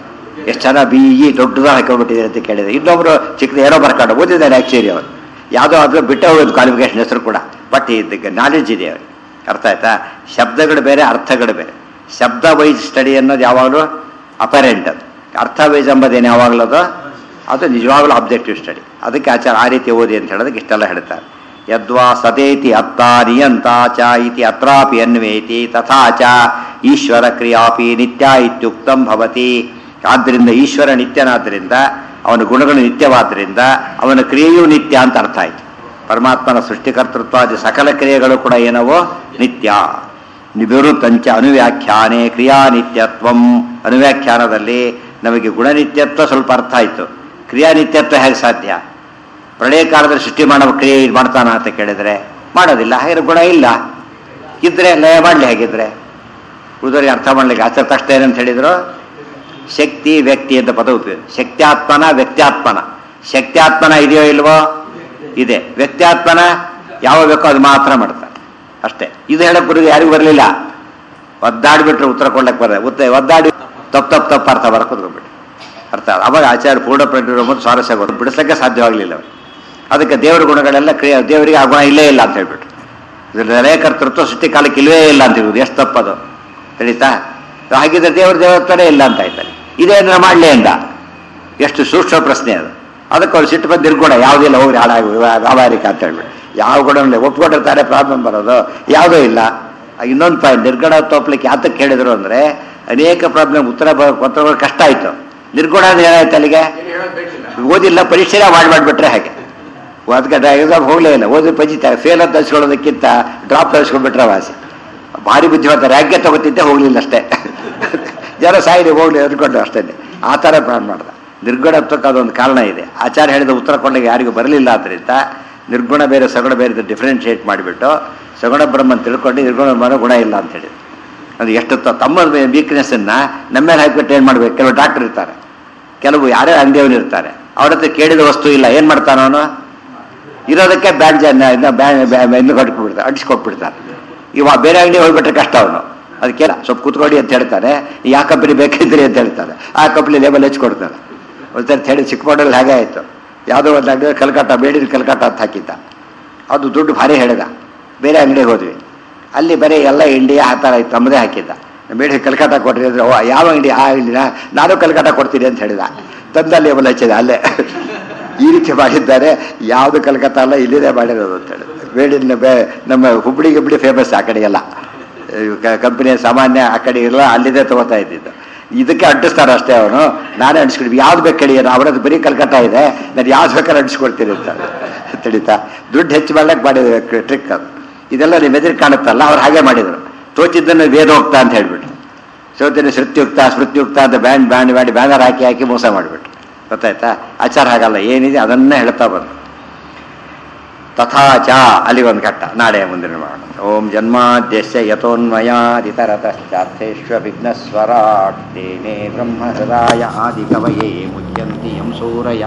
ಎಷ್ಟು ಜನ ಬಿ ಇ ದೊಡ್ಡದಾಗಿ ಹಾಕೊಂಡ್ಬಿಟ್ಟಿದೆ ಅಂತ ಕೇಳಿದೆ ಇನ್ನೊಬ್ರು ಚಿಕ್ಕದ ಏನೋ ಬರ್ಕೊಂಡು ಓದಿದ್ದಾನೆ ಆ್ಯಕ್ಚುಲಿ ಅವನು ಯಾವುದೋ ಅದು ಬಿಟ್ಟೆ ಹೋಗೋದು ಕ್ವಾಲಿಫಿಕೇಶನ್ ಹೆಸರು ಕೂಡ ಬಟ್ ಇದಕ್ಕೆ ನಾಲೆಡ್ಜ್ ಇದೆ ಅವ್ರಿಗೆ ಅರ್ಥ ಆಯ್ತಾ ಶಬ್ದಗಳು ಬೇರೆ ಅರ್ಥಗಳು ಬೇರೆ ಶಬ್ದ ವೈಸ್ ಸ್ಟಡಿ ಅನ್ನೋದು ಯಾವಾಗಲೂ ಅಪರೆಂಟ್ ಅದು ಅರ್ಥ ವೈಸ್ ಎಂಬುದೇನು ಯಾವಾಗಲೂ ಅದು ಅದು ನಿಜವಾಗ್ಲೂ ಆಬ್ಜೆಕ್ಟಿವ್ ಸ್ಟಡಿ ಅದಕ್ಕೆ ಆಚಾರ ಆ ರೀತಿ ಓದಿ ಅಂತ ಹೇಳೋದಕ್ಕೆ ಇಷ್ಟೆಲ್ಲ ಹೇಳ್ತಾರೆ ಯದ್ವಾ ಸತೇತಿ ಅತ್ತ ನಿಯಂತ ಚ ಇತಿ ಅತ್ರಾಪಿ ಅನ್ವೇತಿ ತಥಾ ಚ ಈಶ್ವರ ಕ್ರಿಯಾಪಿ ನಿತ್ಯ ಇತ್ಯುಕ್ತಂ ಭವತಿ ಆದ್ದರಿಂದ ಈಶ್ವರ ನಿತ್ಯನಾದ್ದರಿಂದ ಅವನ ಗುಣಗಳು ನಿತ್ಯವಾದ್ದರಿಂದ ಅವನ ಕ್ರಿಯೆಯೂ ನಿತ್ಯ ಅಂತ ಅರ್ಥ ಆಯ್ತು ಪರಮಾತ್ಮನ ಸೃಷ್ಟಿಕರ್ತೃತ್ವಾದಿ ಸಕಲ ಕ್ರಿಯೆಗಳು ಕೂಡ ಏನವೋ ನಿತ್ಯ ನಿವೃತ್ತಂಚ ಅನುವ್ಯಾಖ್ಯಾನೆ ಕ್ರಿಯಾ ನಿತ್ಯತ್ವಂ ಅನುವ್ಯಾಖ್ಯಾನದಲ್ಲಿ ನಮಗೆ ಗುಣನಿತ್ಯತ್ವ ಸ್ವಲ್ಪ ಅರ್ಥ ಆಯಿತು ಕ್ರಿಯಾ ನಿತ್ಯತ್ವ ಹೇಗೆ ಸಾಧ್ಯ ಪ್ರಳಯ ಕಾಲದಲ್ಲಿ ಸೃಷ್ಟಿ ಮಾಡೋ ಕ್ರಿಯೆ ಇದು ಮಾಡ್ತಾನ ಅಂತ ಕೇಳಿದರೆ ಮಾಡೋದಿಲ್ಲ ಹಾಗೆ ಗುಣ ಇಲ್ಲ ಇದ್ರೆ ಲಯ ಮಾಡಲಿ ಹೇಗಿದ್ರೆ ಉಳಿದವರಿಗೆ ಅರ್ಥ ಮಾಡ್ಲಿಕ್ಕೆ ಆಚಾರ ತಕ್ಷಣ ಏನಂತ ಹೇಳಿದ್ರು ಶಕ್ತಿ ವ್ಯಕ್ತಿ ಅಂತ ಪದ ಉಪಯೋಗ ಶಕ್ತ್ಯಾತ್ಮನ ವ್ಯಕ್ತ್ಯಾತ್ಮನ ಶಕ್ತ್ಯಾತ್ಮನ ಇದೆಯೋ ಇಲ್ವೋ ಇದೆ ವ್ಯಕ್ತ್ಯಾತ್ಮನ ಯಾವ ಬೇಕೋ ಅದು ಮಾತ್ರ ಮಾಡ್ತಾರೆ ಅಷ್ಟೇ ಇದು ಹೇಳಕ್ ಬರೋದು ಯಾರಿಗೂ ಬರಲಿಲ್ಲ ಒದ್ದಾಡಿಬಿಟ್ರೆ ಉತ್ತರ ಕೊಡ್ಲಕ್ಕೆ ಬರ ಉತ್ತ ಒದ್ದಾಡಿ ತಪ್ಪು ತಪ್ಪು ತಪ್ಪು ಅರ್ಥ ಬರ ಕೂತ್ಕೊಂಡ್ಬಿಟ್ಟು ಅರ್ಥ ಅವಾಗ ಆಚಾರ್ಯ ಪೂರ್ಣ ಪ್ರಜ್ಞರು ಮತ್ತು ಸ್ವಾರಸ್ಯ ಗೊತ್ತು ಬಿಡಿಸಕ್ಕೆ ಸಾಧ್ಯವಾಗಲಿಲ್ಲ ಅವ್ರು. ಅದಕ್ಕೆ ದೇವರ ಗುಣಗಳೆಲ್ಲ ಕ್ರಿಯೆ ದೇವರಿಗೆ ಆ ಗುಣ ಇಲ್ಲೇ ಇಲ್ಲ ಅಂತ ಹೇಳ್ಬಿಟ್ಟು ಇದು ನೆಲೆಕರ್ತೃತ್ವ ಸೃಷ್ಟಿ ಕಾಲಕ್ಕೆ ಇಲ್ಲವೇ ಇಲ್ಲ ಅಂತ ಹೇಳುದು ಎಷ್ಟು ತಪ್ಪದು ತಿಳಿತಾ ಹಾಗಿದ್ರೆ ದೇವ್ರ ದೇವತ್ವನೇ ಇಲ್ಲ ಅಂತ ಆಯ್ತಾರೆ ಇದೇನಾರ ಮಾಡಲಿ ಅಂದ ಎಷ್ಟು ಸೂಕ್ಷ್ಮ ಪ್ರಶ್ನೆ ಅದು ಅದಕ್ಕೆ ಅವ್ರು ಸಿಟ್ಟು ಬಂದು ನಿರ್ಗುಣ ಯಾವುದಿಲ್ಲ ಹೋಗ್ರಿ ಹಾಳಾಗಿ ವ್ಯಾವಹಾರಿಕ ಅಂತ ಹೇಳ್ಬಿಟ್ಟು ಯಾವ ಗುಣವೇ ಒಪ್ಕೊಂಡಿರ್ತಾರೆ ಪ್ರಾಬ್ಲಮ್ ಬರೋದು ಯಾವುದೂ ಇಲ್ಲ ಇನ್ನೊಂದು ಪಾಯಿಂಟ್ ನಿರ್ಗುಣ ತೋಪ್ಲಿಕ್ಕೆ ಯಾತಕ್ಕೆ ಹೇಳಿದ್ರು ಅಂದರೆ ಅನೇಕ ಪ್ರಾಬ್ಲಮ್ ಉತ್ತರ ಬ ಉತ್ತರ ಬರೋದು ಕಷ್ಟ ಆಯಿತು ನಿರ್ಗುಣ ಅಂದ್ರೆ ಏನಾಯ್ತು ಅಲ್ಲಿಗೆ ಏನು ಹೇಳೋದು ಬೇಕಿಲ್ಲ ಓದಿಲ್ಲ ಪರೀಕ್ಷೆನೇ ಮಾಡಿ ಮಾಡಿಬಿಟ್ರೆ ಹಾಗೆ ಅದಕ್ಕೆ ಎಕ್ಸಾಮ್ ಹೋಗಲೇ ಇಲ್ಲ ಓದಿ ಪಂಜಿತಾರೆ ಫೇಲ್ ಅಂತ ಹಚ್ಕೊಳ್ಳೋದಕ್ಕಿಂತ ಡ್ರಾಪ್ ತರಿಸ್ಕೊಂಡ್ಬಿಟ್ರೆ ವಾಸಿ ಭಾರಿ ಬುದ್ಧಿವಂತ ರ್ಯಾಂಕೆ ತಗೋತಿದ್ದೆ ಹೋಗ್ಲಿಲ್ಲ ಅಷ್ಟೇ ಜನ ಸಾಯಿಲಿ ಹೋಗ್ಲಿ ಅಂದ್ಕೊಂಡು ಅಷ್ಟೇ ಆ ಥರ ಪ್ಲಾನ್ ಮಾಡ್ದ ನಿರ್ಗುಣತ್ವಕ್ಕೆ ಅದೊಂದು ಕಾರಣ ಇದೆ ಆಚಾರ್ಯ ಹೇಳಿದ ಉತ್ತರ ಕೊಂಡಾಗ ಯಾರಿಗೂ ಬರಲಿಲ್ಲ ಆದ್ದರಿಂದ ನಿರ್ಗುಣ ಬೇರೆ ಸಗುಣ ಬೇರೆ ಡಿಫ್ರೆನ್ಶಿಯೇಟ್ ಮಾಡಿಬಿಟ್ಟು ಸಗುಣ ಬ್ರಹ್ಮನ್ ತಿಳ್ಕೊಂಡು ನಿರ್ಗುಣ ಬ್ರಹ್ಮನ ಗುಣ ಇಲ್ಲ ಅಂತ ಹೇಳಿದ್ರು ಅದು ಎಷ್ಟು ತ- ತಮ್ಮ ವೀಕ್ನೆಸ್ಸನ್ನು ನಮ್ಮ ಮೇಲೆ ಹಾಕಿಬಿಟ್ಟು ಏನು ಮಾಡ್ಬೇಕು ಕೆಲವು ಡಾಕ್ಟರ್ ಇರ್ತಾರೆ ಕೆಲವು ಯಾರೇ ಅಂಗಡಿಯವನು ಇರ್ತಾರೆ ಅವ್ರ ಹತ್ರ ಕೇಳಿದ ವಸ್ತು ಇಲ್ಲ ಏನು ಮಾಡ್ತಾನ ಅವನು ಇರೋದಕ್ಕೆ ಬ್ಯಾಂಡ್ ಜನ ಇನ್ನು ಕೊಟ್ಬಿಡ್ತಾರೆ ಅಡಿಸ್ಕೊಟ್ಬಿಡ್ತಾರೆ ಇವಾಗ ಬೇರೆ ಅಂಗಡಿ ಹೋಗ್ಬಿಟ್ರೆ ಕಷ್ಟ ಅವನು ಅದಕ್ಕೆ ಸ್ವಲ್ಪ ಕೂತ್ಕೊಳ್ಳಿ ಅಂತ ಹೇಳ್ತಾನೆ ಯಾವ ಕಂಪನಿ ಬೇಕಿದ್ರಿ ಅಂತ ಹೇಳ್ತಾರೆ ಆ ಕಂಪ್ನಿ ಲೇಬಲ್ ಹಚ್ಕೊಡ್ತಾರೆ ಒಂದ್ಸರಿ ಹೇಳಿ ಚಿಕ್ಕಮಗಳೂರಲ್ಲಿ ಹಾಗೆ ಆಯಿತು ಯಾವುದೋ ಒಂದು ಅಂಗಡಿ ಕಲ್ಕಟ್ಟ ಬೇಡಿನ ಕಲ್ಕಟ್ಟ ಅಂತ ಹಾಕಿದ್ದ ಅದು ದುಡ್ಡು ಭಾರಿ ಹೇಳಿದ ಬೇರೆ ಅಂಗಡಿಗೆ ಹೋದ್ವಿ ಅಲ್ಲಿ ಬರೀ ಎಲ್ಲ ಇಂಡಿಯಾ ಆ ಥರ ಇತ್ತು ನಮ್ಮದೇ ಹಾಕಿದ್ದ ಬೇಡಿ ಕಲ್ಕಟ್ಟ ಕೊಟ್ರಿ ಅಂದ್ರೆ ಓ ಯಾವ ಅಂಗಡಿ ಆ ಅಂಗಡಿನ ನಾನು ಕಲ್ಕಟ್ಟ ಕೊಡ್ತೀನಿ ಅಂತ ಹೇಳಿದ ತಂದ ಲೇಬಲ್ ಹಚ್ಚಿದ ಅಲ್ಲೇ ಈ ರೀತಿ ಮಾಡಿದ್ದಾರೆ ಯಾವುದು ಕಲ್ಕತ್ತಾ ಅಲ್ಲ ಇಲ್ಲಿದೆ ಮಾಡಿರೋದು ಅಂತ ಹೇಳಿ ಬೇಡಿನ ಬೇ ನಮ್ಮ ಹುಬ್ಳಿ ಗಿಬ್ಳಿ ಫೇಮಸ್ ಆ ಕಡೆ ಎಲ್ಲ ಕಂಪನಿಯ ಸಾಮಾನ್ಯ ಆ ಕಡೆ ಎಲ್ಲ ಅಲ್ಲಿದೆ ತಗೋತಾ ಇದ್ದಿದ್ದು ಇದಕ್ಕೆ ಅಂಟಿಸ್ತಾರೆ ಅಷ್ಟೇ ಅವನು ನಾನೇ ಅಂಟಿಸ್ಕೊಡ್ವಿ ಯಾವ್ದು ಬೇಕು ಹೇಳಿ ಅವರದ್ದು ಬರೀ ಕಲ್ಕಟ್ಟ ಇದೆ ನಾನು ಯಾವ್ದು ಬೇಕಾದ್ರೆ ಅಂಟಿಸ್ಕೊಡ್ತೀನಿ ಅಂತ ತಿಳಿತಾ ದುಡ್ಡು ಹೆಚ್ಚು ಮಾಡ್ಲಿಕ್ಕೆ ಮಾಡಿದ ಟ್ರಿಕ್ ಅದು ಇದೆಲ್ಲ ನಿಮ್ಮ ಎದುರು ಕಾಣುತ್ತಲ್ಲ ಅವ್ರು ಹಾಗೆ ಮಾಡಿದರು ತೋಚಿದ್ದನ್ನು ವೇದೋಕ್ತ ಅಂತ ಹೇಳ್ಬಿಟ್ಟು ಸೋತಿನ ಶ್ರುತ್ಯುಕ್ತ ಸ್ಮೃತ್ಯುಕ್ತ ಅಂತ ಬ್ಯಾಂಡ್ ಬ್ಯಾಂಡ್ ಮಾಡಿ ಬ್ಯಾನರ್ ಹಾಕಿ ಹಾಕಿ ಮೋಸ ಮಾಡಿಬಿಟ್ಟು ಗೊತ್ತಾಯ್ತಾ ಆಚಾರ ಹಾಗಲ್ಲ ಏನಿದೆ ಅದನ್ನೇ ಹೇಳ್ತಾ ಬಂದು ತಥಾ ಚ ಅಲ್ಲಿ ಒಂದು ಘಟ್ಟ ನಾಳೆ ಮುಂದಿನ ಮಾಡೋಣ ಓಂ ಜನ್ಮಾದ್ಯಸ್ಯ ಯಥೋನ್ಮಯಾದಿತರತಶ್ಚಾರ್ಥೇಶ್ವ ವಿಘ್ನಸ್ವರಾಟ್ ತೇನೇ ಬ್ರಹ್ಮ ಹೃದಯ ಆದಿಕವಯೇ ಮುಚ್ಯಂತಿ ಯಂ ಸೂರಯ